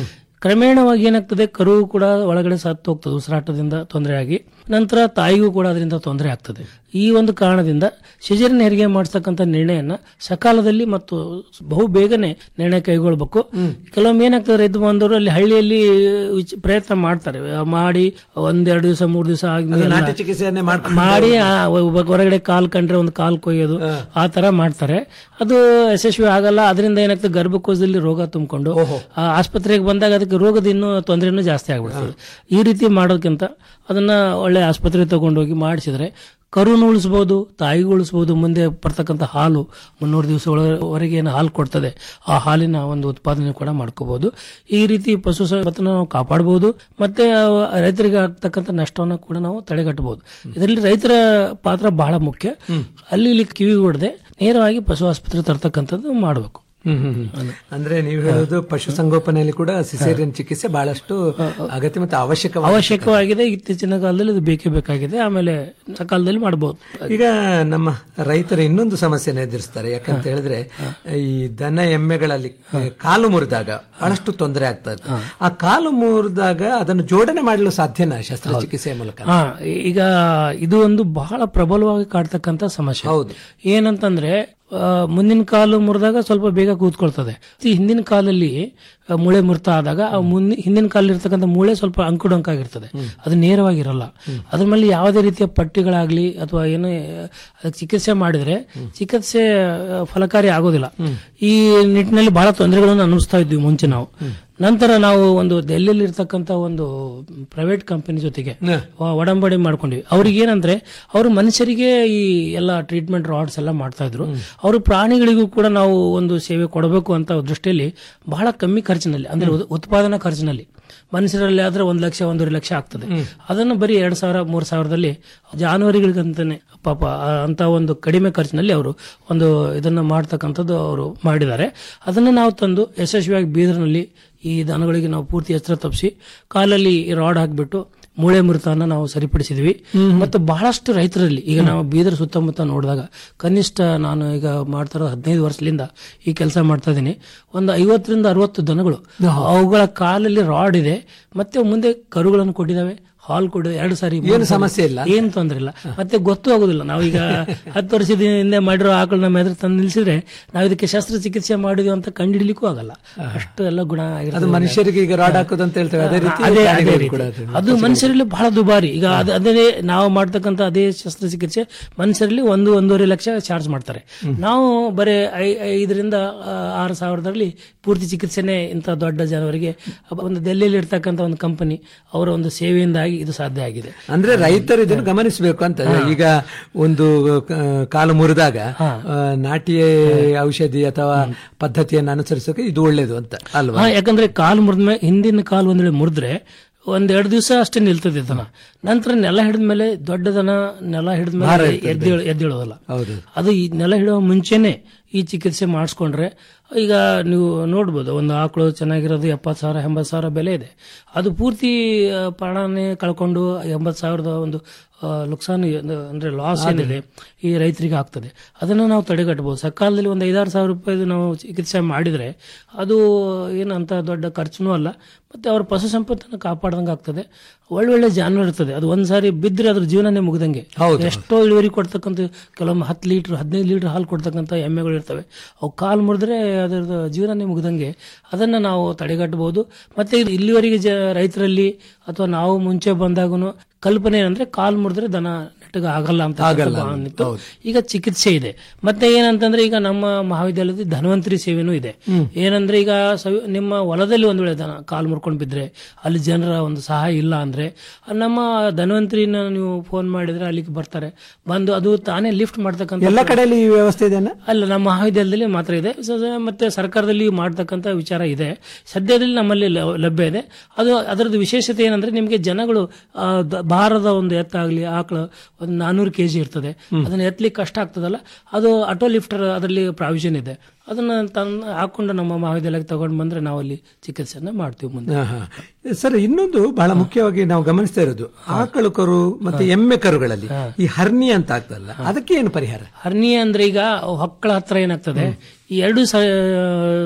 ಕ್ರಮೇಣವಾಗಿ ಏನಾಗ್ತದೆ ಕರು ಕೂಡ ಒಳಗಡೆ ಸತ್ತು ಹೋಗ್ತದೆ ಉಸಿರಾಟದಿಂದ ತೊಂದರೆ ಆಗಿ ನಂತರ ತಾಯಿಗೂ ಕೂಡ ಅದರಿಂದ ತೊಂದರೆ ಆಗ್ತದೆ ಈ ಒಂದು ಕಾರಣದಿಂದ ಸಿಜರಿನ್ ಹೆರಿಗೆ ಮಾಡಿಸ್ತಕ್ಕಂಥ ನಿರ್ಣಯನ ಸಕಾಲದಲ್ಲಿ ಮತ್ತು ಬಹು ಬೇಗನೆ ನಿರ್ಣಯ ಕೈಗೊಳ್ಬೇಕು ಕೆಲವೊಮ್ಮೆ ಏನಾಗ್ತದೆ ರೈತ ಬಾಂಧವರು ಅಲ್ಲಿ ಹಳ್ಳಿಯಲ್ಲಿ ವಿಚ್- ಪ್ರಯತ್ನ ಮಾಡ್ತಾರೆ ಮಾಡಿ ಒಂದೆರಡು ದಿವಸ ಮೂರು ದಿವಸ ಅದು ಆದ್ಮೇಲೆ ನಾಟಿ ಚಿಕಿತ್ಸೆಯನ್ನೇ ಮಾಡ್ಕೊಂಡು ಮಾಡಿ ಆ ಒಬ್ಬ ಹೊರಗಡೆ ಕಾಲ್ ಕಂಡ್ರೆ ಒಂದು ಕಾಲ್ ಕೊಯ್ಯೋದು ಆ ತರ ಮಾಡ್ತಾರೆ ಅದು ಯಶಸ್ವಿ ಆಗಲ್ಲ ಅದರಿಂದ ಏನಾಗ್ತದೆ ಗರ್ಭಕೋಶದಲ್ಲಿ ರೋಗ ತುಂಬಿಕೊಂಡು ಆಸ್ಪತ್ರೆಗೆ ಬಂದಾಗ ಅದಕ್ಕೆ ರೋಗದ ಇನ್ನೂ ತೊಂದರೆನೂ ಜಾಸ್ತಿ ಆಗ್ಬಿಡ್ತದೆ ಈ ರೀತಿ ಮಾಡೋದಕ್ಕಿಂತ ಅದನ್ನ ಒಳ್ಳೆ ಆಸ್ಪತ್ರೆಗೆ ತಗೊಂಡೋಗಿ ಮಾಡಿಸಿದ್ರೆ ಕರುನು ಉಳಿಸ್ಬೋದು ತಾಯಿಗೂ ಉಳಿಸ್ಬೋದು ಮುಂದೆ ಬರ್ತಕ್ಕಂಥ ಹಾಲು ಮುನ್ನೂರು ದಿವಸಗಳವರೆಗೆ ಏನು ಹಾಲು ಕೊಡ್ತದೆ ಆ ಹಾಲಿನ ಒಂದು ಉತ್ಪಾದನೆ ಕೂಡ ಮಾಡ್ಕೋಬಹುದು ಈ ರೀತಿ ಪಶು ಸಂಪತ್ತನ್ನು ನಾವು ಕಾಪಾಡಬಹುದು ಮತ್ತೆ ಆ ರೈತರಿಗೆ ಆಗ್ತಕ್ಕಂಥ ನಷ್ಟವನ್ನು ಕೂಡ ನಾವು ತಡೆಗಟ್ಟಬಹುದು ಇದರಲ್ಲಿ ರೈತರ ಪಾತ್ರ ಬಹಳ ಮುಖ್ಯ ಅಲ್ಲಿ ಇಲ್ಲಿ ಕಿವಿ ಹೊಡೆದೆ ನೇರವಾಗಿ ಪಶು ಆಸ್ಪತ್ರೆ ತರ್ತಕ್ಕಂಥದ್ದು ಮಾಡಬೇಕು ಹ್ಮ್, ಹ್ಮ್, ಹ್ಮ್. ಅಂದ್ರೆ ನೀವು ಹೇಳೋದು ಪಶುಸಂಗೋಪನೆಯಲ್ಲಿ ಕೂಡ ಸಿಸೇರಿಯನ್ ಚಿಕಿತ್ಸೆ ಬಹಳಷ್ಟು ಅಗತ್ಯ ಮತ್ತು ಅವಶ್ಯಕ ಅವಶ್ಯಕವಾಗಿದೆ ಇತ್ತೀಚಿನ ಕಾಲದಲ್ಲಿ ಇದು ಬೇಕೇ ಬೇಕಾಗಿದೆ ಆಮೇಲೆ ಸಕಾಲದಲ್ಲಿ ಮಾಡಬಹುದು ಈಗ ನಮ್ಮ ರೈತರು ಇನ್ನೊಂದು ಸಮಸ್ಯೆನ ಎದುರಿಸ್ತಾರೆ ಯಾಕಂತ ಹೇಳಿದ್ರೆ ಈ ದನ ಎಮ್ಮೆಗಳಲ್ಲಿ ಕಾಲು ಮುರಿದಾಗ ಬಹಳಷ್ಟು ತೊಂದರೆ ಆಗ್ತದೆ ಆ ಕಾಲು ಮುರಿದಾಗ ಅದನ್ನು ಜೋಡಣೆ ಮಾಡಲು ಸಾಧ್ಯನಾ ಶಸ್ತ್ರಚಿಕಿತ್ಸೆಯ ಮೂಲಕ ಹಾ ಈಗ ಇದು ಒಂದು ಬಹಳ ಪ್ರಬಲವಾಗಿ ಕಾಡ್ತಕ್ಕಂತ ಸಮಸ್ಯೆ ಹೌದು. ಏನಂತಂದ್ರೆ ಆ, ಮುಂದಿನ ಕಾಲು ಮುರಿದಾಗ ಸ್ವಲ್ಪ ಬೇಗ ಕೂತ್ಕೊಳ್ತದೆ ಈ ಹಿಂದಿನ ಕಾಲಲ್ಲಿ ಆ, ಮೂಳೆ ಮುರ್ತ ಆದಾಗ ಆ ಮುಂದಿನ ಹಿಂದಿನ ಕಾಲಲ್ಲಿ ಇರ್ತಕ್ಕಂಥ ಮೂಳೆ ಸ್ವಲ್ಪ ಅಂಕುಡೊಂಕಾಗಿರ್ತದೆ ಅದು ನೇರವಾಗಿರಲ್ಲ ಅದ್ರ ಮೇಲೆ ಯಾವುದೇ ರೀತಿಯ ಪಟ್ಟಿಗಳಾಗ್ಲಿ ಅಥವಾ ಏನೋ ಅದಕ್ಕೆ ಚಿಕಿತ್ಸೆ ಮಾಡಿದ್ರೆ ಚಿಕಿತ್ಸೆ ಆ, ಫಲಕಾರಿ ಆಗೋದಿಲ್ಲ ಈ ನಿಟ್ಟಿನಲ್ಲಿ ಬಹಳ ತೊಂದರೆಗಳನ್ನು ಅನುಭವಿಸ್ತಾ ಇದ್ವಿ ಮುಂಚೆ ನಾವು ನಂತರ ನಾವು ಒಂದು ದೆಹಲಿಯಲ್ಲಿ ಇರ್ತಕ್ಕಂಥ ಒಂದು ಪ್ರೈವೇಟ್ ಕಂಪನಿ ಜೊತೆಗೆ ವ- ಒಡಂಬಡಿ ಮಾಡ್ಕೊಂಡ್ವಿ ಅವ್ರಿಗೆ ಏನಂದ್ರೆ ಅವರು ಮನುಷ್ಯರಿಗೆ ಈ ಎಲ್ಲ ಟ್ರೀಟ್ಮೆಂಟ್ ರಾಡ್ಸ್ ಎಲ್ಲ ಮಾಡ್ತಾ ಇದ್ರು ಅವರು ಪ್ರಾಣಿಗಳಿಗೂ ಕೂಡ ನಾವು ಒಂದು ಸೇವೆ ಕೊಡಬೇಕು ಅಂತ ದೃಷ್ಟಿಯಲ್ಲಿ ಬಹಳ ಕಮ್ಮಿ ಖರ್ಚಿನಲ್ಲಿ ಅಂದ್ರೆ ಉತ್- ಉತ್ಪಾದನಾ ಖರ್ಚಿನಲ್ಲಿ ಮನುಷ್ಯರಲ್ಲಿ ಆದ್ರೆ ಒಂದ್ ಲಕ್ಷ ಒಂದೂವರೆ ಲಕ್ಷ ಆಗ್ತದೆ ಅದನ್ನು ಬರೀ ಎರಡ್ ಸಾವಿರ ಮೂರ್ ಸಾವಿರದಲ್ಲಿ ಜಾನುವಾರುಗಳಿಗಂತಾನೆ ಪಾಪ ಆ, ಅಂತ ಒಂದು ಕಡಿಮೆ ಖರ್ಚಿನಲ್ಲಿ ಅವರು ಒಂದು ಇದನ್ನ ಮಾಡ್ತಕ್ಕಂಥದ್ದು ಅವರು ಮಾಡಿದ್ದಾರೆ ಅದನ್ನು ನಾವು ತಂದು ಯಶಸ್ವಿಯಾಗಿ ಬೀದರ್ನಲ್ಲಿ ಈ ದನಗಳಿಗೆ ನಾವು ಪೂರ್ತಿ ಎಚ್ಚರ ತಪ್ಪಿಸಿ ಕಾಲಲ್ಲಿ ರಾಡ್ ಹಾಕ್ಬಿಟ್ಟು ಮೂಳೆ ಮುರಿತನ ನಾವು ಸರಿಪಡಿಸಿದ್ವಿ ಮತ್ತು ಬಹಳಷ್ಟು ರೈತರಲ್ಲಿ ಈಗ ನಾವು ಬೀದರ್ ಸುತ್ತಮುತ್ತ ನೋಡಿದಾಗ ಕನಿಷ್ಠ ನಾನು ಈಗ ಮಾಡ್ತಾರೋ ಹದಿನೈದು ವರ್ಷದಿಂದ ಈ ಕೆಲಸ ಮಾಡ್ತಾ ಇದ್ದೀನಿ ಒಂದು ಐವತ್ತರಿಂದ ಅರವತ್ತು ದನಗಳು ಅವುಗಳ ಕಾಲಲ್ಲಿ ರಾಡ್ ಇದೆ ಮತ್ತೆ ಮುಂದೆ ಕರುಗಳನ್ನು ಕೊಟ್ಟಿದ್ದಾವೆ ಹಾಲ್ ಕೊಟ್ಟಿದೆ ಎರಡು ಸಾರಿ ಮೂರು ಏನು ಸಾರಿ. ಸಮಸ್ಯೆ ಇಲ್ಲ? ಏನ್ ತೊಂದ್ರೆ ಇಲ್ಲ ಮತ್ತೆ ಗೊತ್ತೂ ಆಗುದಿಲ್ಲ ನಾವೀಗ ಹತ್ತು ವರ್ಷದ ಹಿಂದೆ ಮಾಡಿರೋ ಆಕಳನ್ನ ನಮ್ಮ ಎದುರು ತಂದು ನಿಲ್ಸಿದ್ರೆ ನಾವು ಇದಕ್ಕೆ ಶಸ್ತ್ರಚಿಕಿತ್ಸೆ ಮಾಡಿದ್ವಿ ಅಂತ ಕಂಡುಹಿಡಿಲಿಕ್ಕೂ ಆಗಲ್ಲ ಅಷ್ಟು ಎಲ್ಲ ಗುಣ ಅದು ಆಗಿರ್ತದೆ ಮನುಷ್ಯರಿಗೆ ಈಗ ರಾಡ್ ಹಾಕೋದು ಅಂತ ಹೇಳ್ತೇವೆ ಅದೇ ರೀತಿ ಅದೇ ಅದೇ ಪ್ರಾಣಿಗಳಿಗೂ ರೀತಿ. ಕೂಡ ಅದು. ಅದು ಮನುಷ್ಯರಲ್ಲಿ ಬಹಳ ದುಬಾರಿ ಈಗ ಅದ್- ಅದೇ ನಾವು ಮಾಡ್ತಕ್ಕಂಥ ಅದೇ ಶಸ್ತ್ರಚಿಕಿತ್ಸೆ ಮನುಷ್ಯರಲ್ಲಿ ಒಂದು ಒಂದೂವರೆ ಲಕ್ಷ ಚಾರ್ಜ್ ಮಾಡ್ತಾರೆ ನಾವು ಬರೀ ಐ- ಐದರಿಂದ ಆ, ಆರು ಸಾವಿರದಲ್ಲಿ ಪೂರ್ತಿ ಚಿಕಿತ್ಸೆನೆ ಇಂಥ ದೊಡ್ಡ ಜನವರಿಗೆ ಒಂದು ದೆಹಲಿಯಲ್ಲಿ ಇರ್ತಕ್ಕಂಥ ಒಂದು ಕಂಪನಿ ಅವರ ಒಂದು ಸೇವೆಯಿಂದಾಗಿ ಇದು ಸಾಧ್ಯ ಆಗಿದೆ ಅಂದ್ರೆ ರೈತರು ಇದನ್ನು ಗಮನಿಸಬೇಕು ಅಂತ ಈಗ ಒಂದು ಕ- ಕಾಲು ಮುರಿದಾಗ ಆ, ನಾಟಿ ಔಷಧಿ ಅಥವಾ ಪದ್ಧತಿಯನ್ನು ಅನುಸರಿಸೋಕೆ ಇದು ಒಳ್ಳೇದು ಅಂತ ಅಲ್ವಾ ಹಾ ಯಾಕಂದ್ರೆ ಕಾಲು ಮುರಿದ್ಮೇಲೆ ಹಿಂದಿನ ಕಾಲು ಒಂದ್ ವೇಳೆ ಮುರಿದ್ರೆ ಒಂದ್ ಎರಡು ದಿವಸ ಅಷ್ಟೇ ನಿಲ್ತದೆ ದನ ನಂತರ ನೆಲ ಹಿಡಿದ್ಮೇಲೆ ದೊಡ್ಡ ದನ ನೆಲ ಹಿಡಿದ್ಮೇಲೆ ಎದ್ದೇಳ ಎದ್ದೇಳೋದಲ್ಲ ಹೌದು ಅದು ಈ ನೆಲ ಹಿಡುವ ಮುಂಚೆನೆ ಈ ಚಿಕಿತ್ಸೆ ಮಾಡಿಸ್ಕೊಂಡ್ರೆ ಈಗ ನೀವು ನೋಡ್ಬೋದು ಒಂದು ಆಕಳು ಚೆನ್ನಾಗಿರೋದು ಎಪ್ಪತ್ತು ಸಾವಿರ ಎಂಬತ್ತು ಸಾವಿರ ಬೆಲೆ ಇದೆ ಅದು ಪೂರ್ತಿ ಆ, ಪ್ರಾಣನೇ ಕಳ್ಕೊಂಡು ಎಂಬತ್ತು ಸಾವಿರದ ಒಂದು ಆ, ನುಕ್ಸಾನ್ ಏನು- ಅಂದ್ರೆ ಲಾಸ್ ಏನಿದೆ ಈ ರೈತರಿಗೆ ಆಗ್ತದೆ ಅದನ್ನು ನಾವು ತಡೆಗಟ್ಟಬಹುದು ಸಕಾಲದಲ್ಲಿ ಒಂದು ಐದಾರು ಸಾವಿರ ರೂಪಾಯಿದು ನಾವು ಚಿಕಿತ್ಸೆ ಮಾಡಿದ್ರೆ ಅದು ಏನಂತ ದೊಡ್ಡ ಖರ್ಚುನೂ ಅಲ್ಲ ಮತ್ತೆ ಅವ್ರ ಪಶು ಸಂಪತ್ತನ್ನು ಕಾಪಾಡ್ದಂಗೆ ಆಗ್ತದೆ ಒಳ್ಳೊಳ್ಳೆ ಜಾನುವಾರು ಇರ್ತದೆ ಅದು ಒಂದ್ಸಾರಿ ಬಿದ್ದರೆ ಅದ್ರ ಜೀವನನೇ ಮುಗ್ದಂಗೆ ಎಷ್ಟೋ ಇಳುವರಿ ಕೊಡ್ತಕ್ಕಂಥ ಕೆಲವೊಮ್ಮೆ ಹತ್ತು ಲೀಟರ್ ಹದಿನೈದು ಲೀಟರ್ ಹಾಲು ಕೊಡ್ತಕ್ಕಂಥ ಎಮ್ಮೆಗಳು ಇರ್ತವೆ ಅವು ಕಾಲು ಮುರಿದ್ರೆ ಅದರದ್ದು ಜೀವನನೇ ಮುಗ್ದಂಗೆ ಅದನ್ನ ನಾವು ತಡೆಗಟ್ಟಬಹುದು ಮತ್ತೆ ಇದು ಇಲ್ಲಿವರೆಗೆ ಜ ರೈತರಲ್ಲಿ ಅಥವಾ ನಾವು ಮುಂಚೆ ಬಂದಾಗೂ ಕಲ್ಪನೆ ಏನಂದ್ರೆ ಕಾಲು ಮುರಿದ್ರೆ ದನ ನೆಟ್ಟಗೆ ಆಗಲ್ಲ ಅಂತ ಭಾವನೆ ಇತ್ತು. ಈಗ ಚಿಕಿತ್ಸೆ ಇದೆ ಮತ್ತೆ ಏನಂತಂದ್ರೆ ಈಗ ನಮ್ಮ ಮಹಾವಿದ್ಯಾಲಯದಲ್ಲಿ ಧನ್ವಂತರಿ ಸೇವೆನೂ ಇದೆ ಏನಂದ್ರೆ ಈಗ ಸವಿ- ನಿಮ್ಮ ಹೊಲದಲ್ಲಿ ಒಂದ್ ವೇಳೆ ದನ ಕಾಲು ಮುರ್ಕೊಂಡು ಬಿದ್ರೆ ಅಲ್ಲಿ ಜನರ ಒಂದು ಸಹಾಯ ಇಲ್ಲ ಅಂದ್ರೆ ನಮ್ಮ ಧನ್ವಂತರಿನ ನೀವು ಫೋನ್ ಮಾಡಿದ್ರೆ ಅಲ್ಲಿಗೆ ಬರ್ತಾರೆ ಬಂದು ಅದು ತಾನೇ ಲಿಫ್ಟ್ ಮಾಡ್ತಕ್ಕಂಥ ಎಲ್ಲ ಕಡೆಯಲ್ಲಿ ಈ ವ್ಯವಸ್ಥೆ ಇದೆಯಾ ಅಲ್ಲ ನಮ್ಮ ಮಹಾವಿದ್ಯಾಲಯದಲ್ಲಿ ಮಾತ್ರ ಇದೆ ಸ- ಸ- ಮತ್ತೆ ಸರ್ಕಾರದಲ್ಲಿ ಮಾಡ್ತಕ್ಕಂಥ ವಿಚಾರ ಇದೆ ಸದ್ಯದಲ್ಲಿ ನಮ್ಮಲ್ಲಿ ಲ- ಲಭ್ಯ ಇದೆ ಅದು ಅದರದ್ದು ವಿಶೇಷತೆ ಏನಂದ್ರೆ ನಿಮಗೆ ಜನಗಳು ಆ, ದ- ಭಾರದ ಒಂದು ಎತ್ತಾಗ್ಲಿ ಆಕಳು ಒಂದು ನಾನೂರು ಕೆಜಿ ಇರ್ತದೆ ಅದನ್ನ ಎತ್ತಲಿಕ್ಕೆ ಕಷ್ಟ ಆಗ್ತದಲ್ಲ ಅದು ಆಟೋ ಲಿಫ್ಟರ್ ಅದರಲ್ಲಿ ಪ್ರಾವಿಷನ್ ಇದೆ ಅದನ್ನ ತಂದು ಹಾಕೊಂಡು ನಮ್ಮ ಮಹಾವಿದ್ಯಾಲಯಕ್ಕೆ ತಗೊಂಡು ಬಂದ್ರೆ ನಾವು ಅಲ್ಲಿ ಚಿಕಿತ್ಸೆಯನ್ನ ಮಾಡ್ತೀವಿ ಮುಂದೆ ಆಹಾ. ಸರ್ ಇನ್ನೊಂದು ಬಹಳ ಮುಖ್ಯವಾಗಿ ನಾವು ಗಮನಿಸ್ತಾ ಇರೋದು ಆಕಳು ಕರು ಮತ್ತೆ ಎಮ್ಮೆ ಕರುಗಳಲ್ಲಿ ಈ ಹರ್ನಿ ಅಂತ ಆಗ್ತದಲ್ಲ ಅದಕ್ಕೆ ಏನು ಪರಿಹಾರ ಹರ್ನಿಯ ಅಂದ್ರೆ ಈಗ ಹೊಕ್ಕಳ ಹತ್ರ ಏನಾಗ್ತದೆ ಈ ಎರಡು ಸ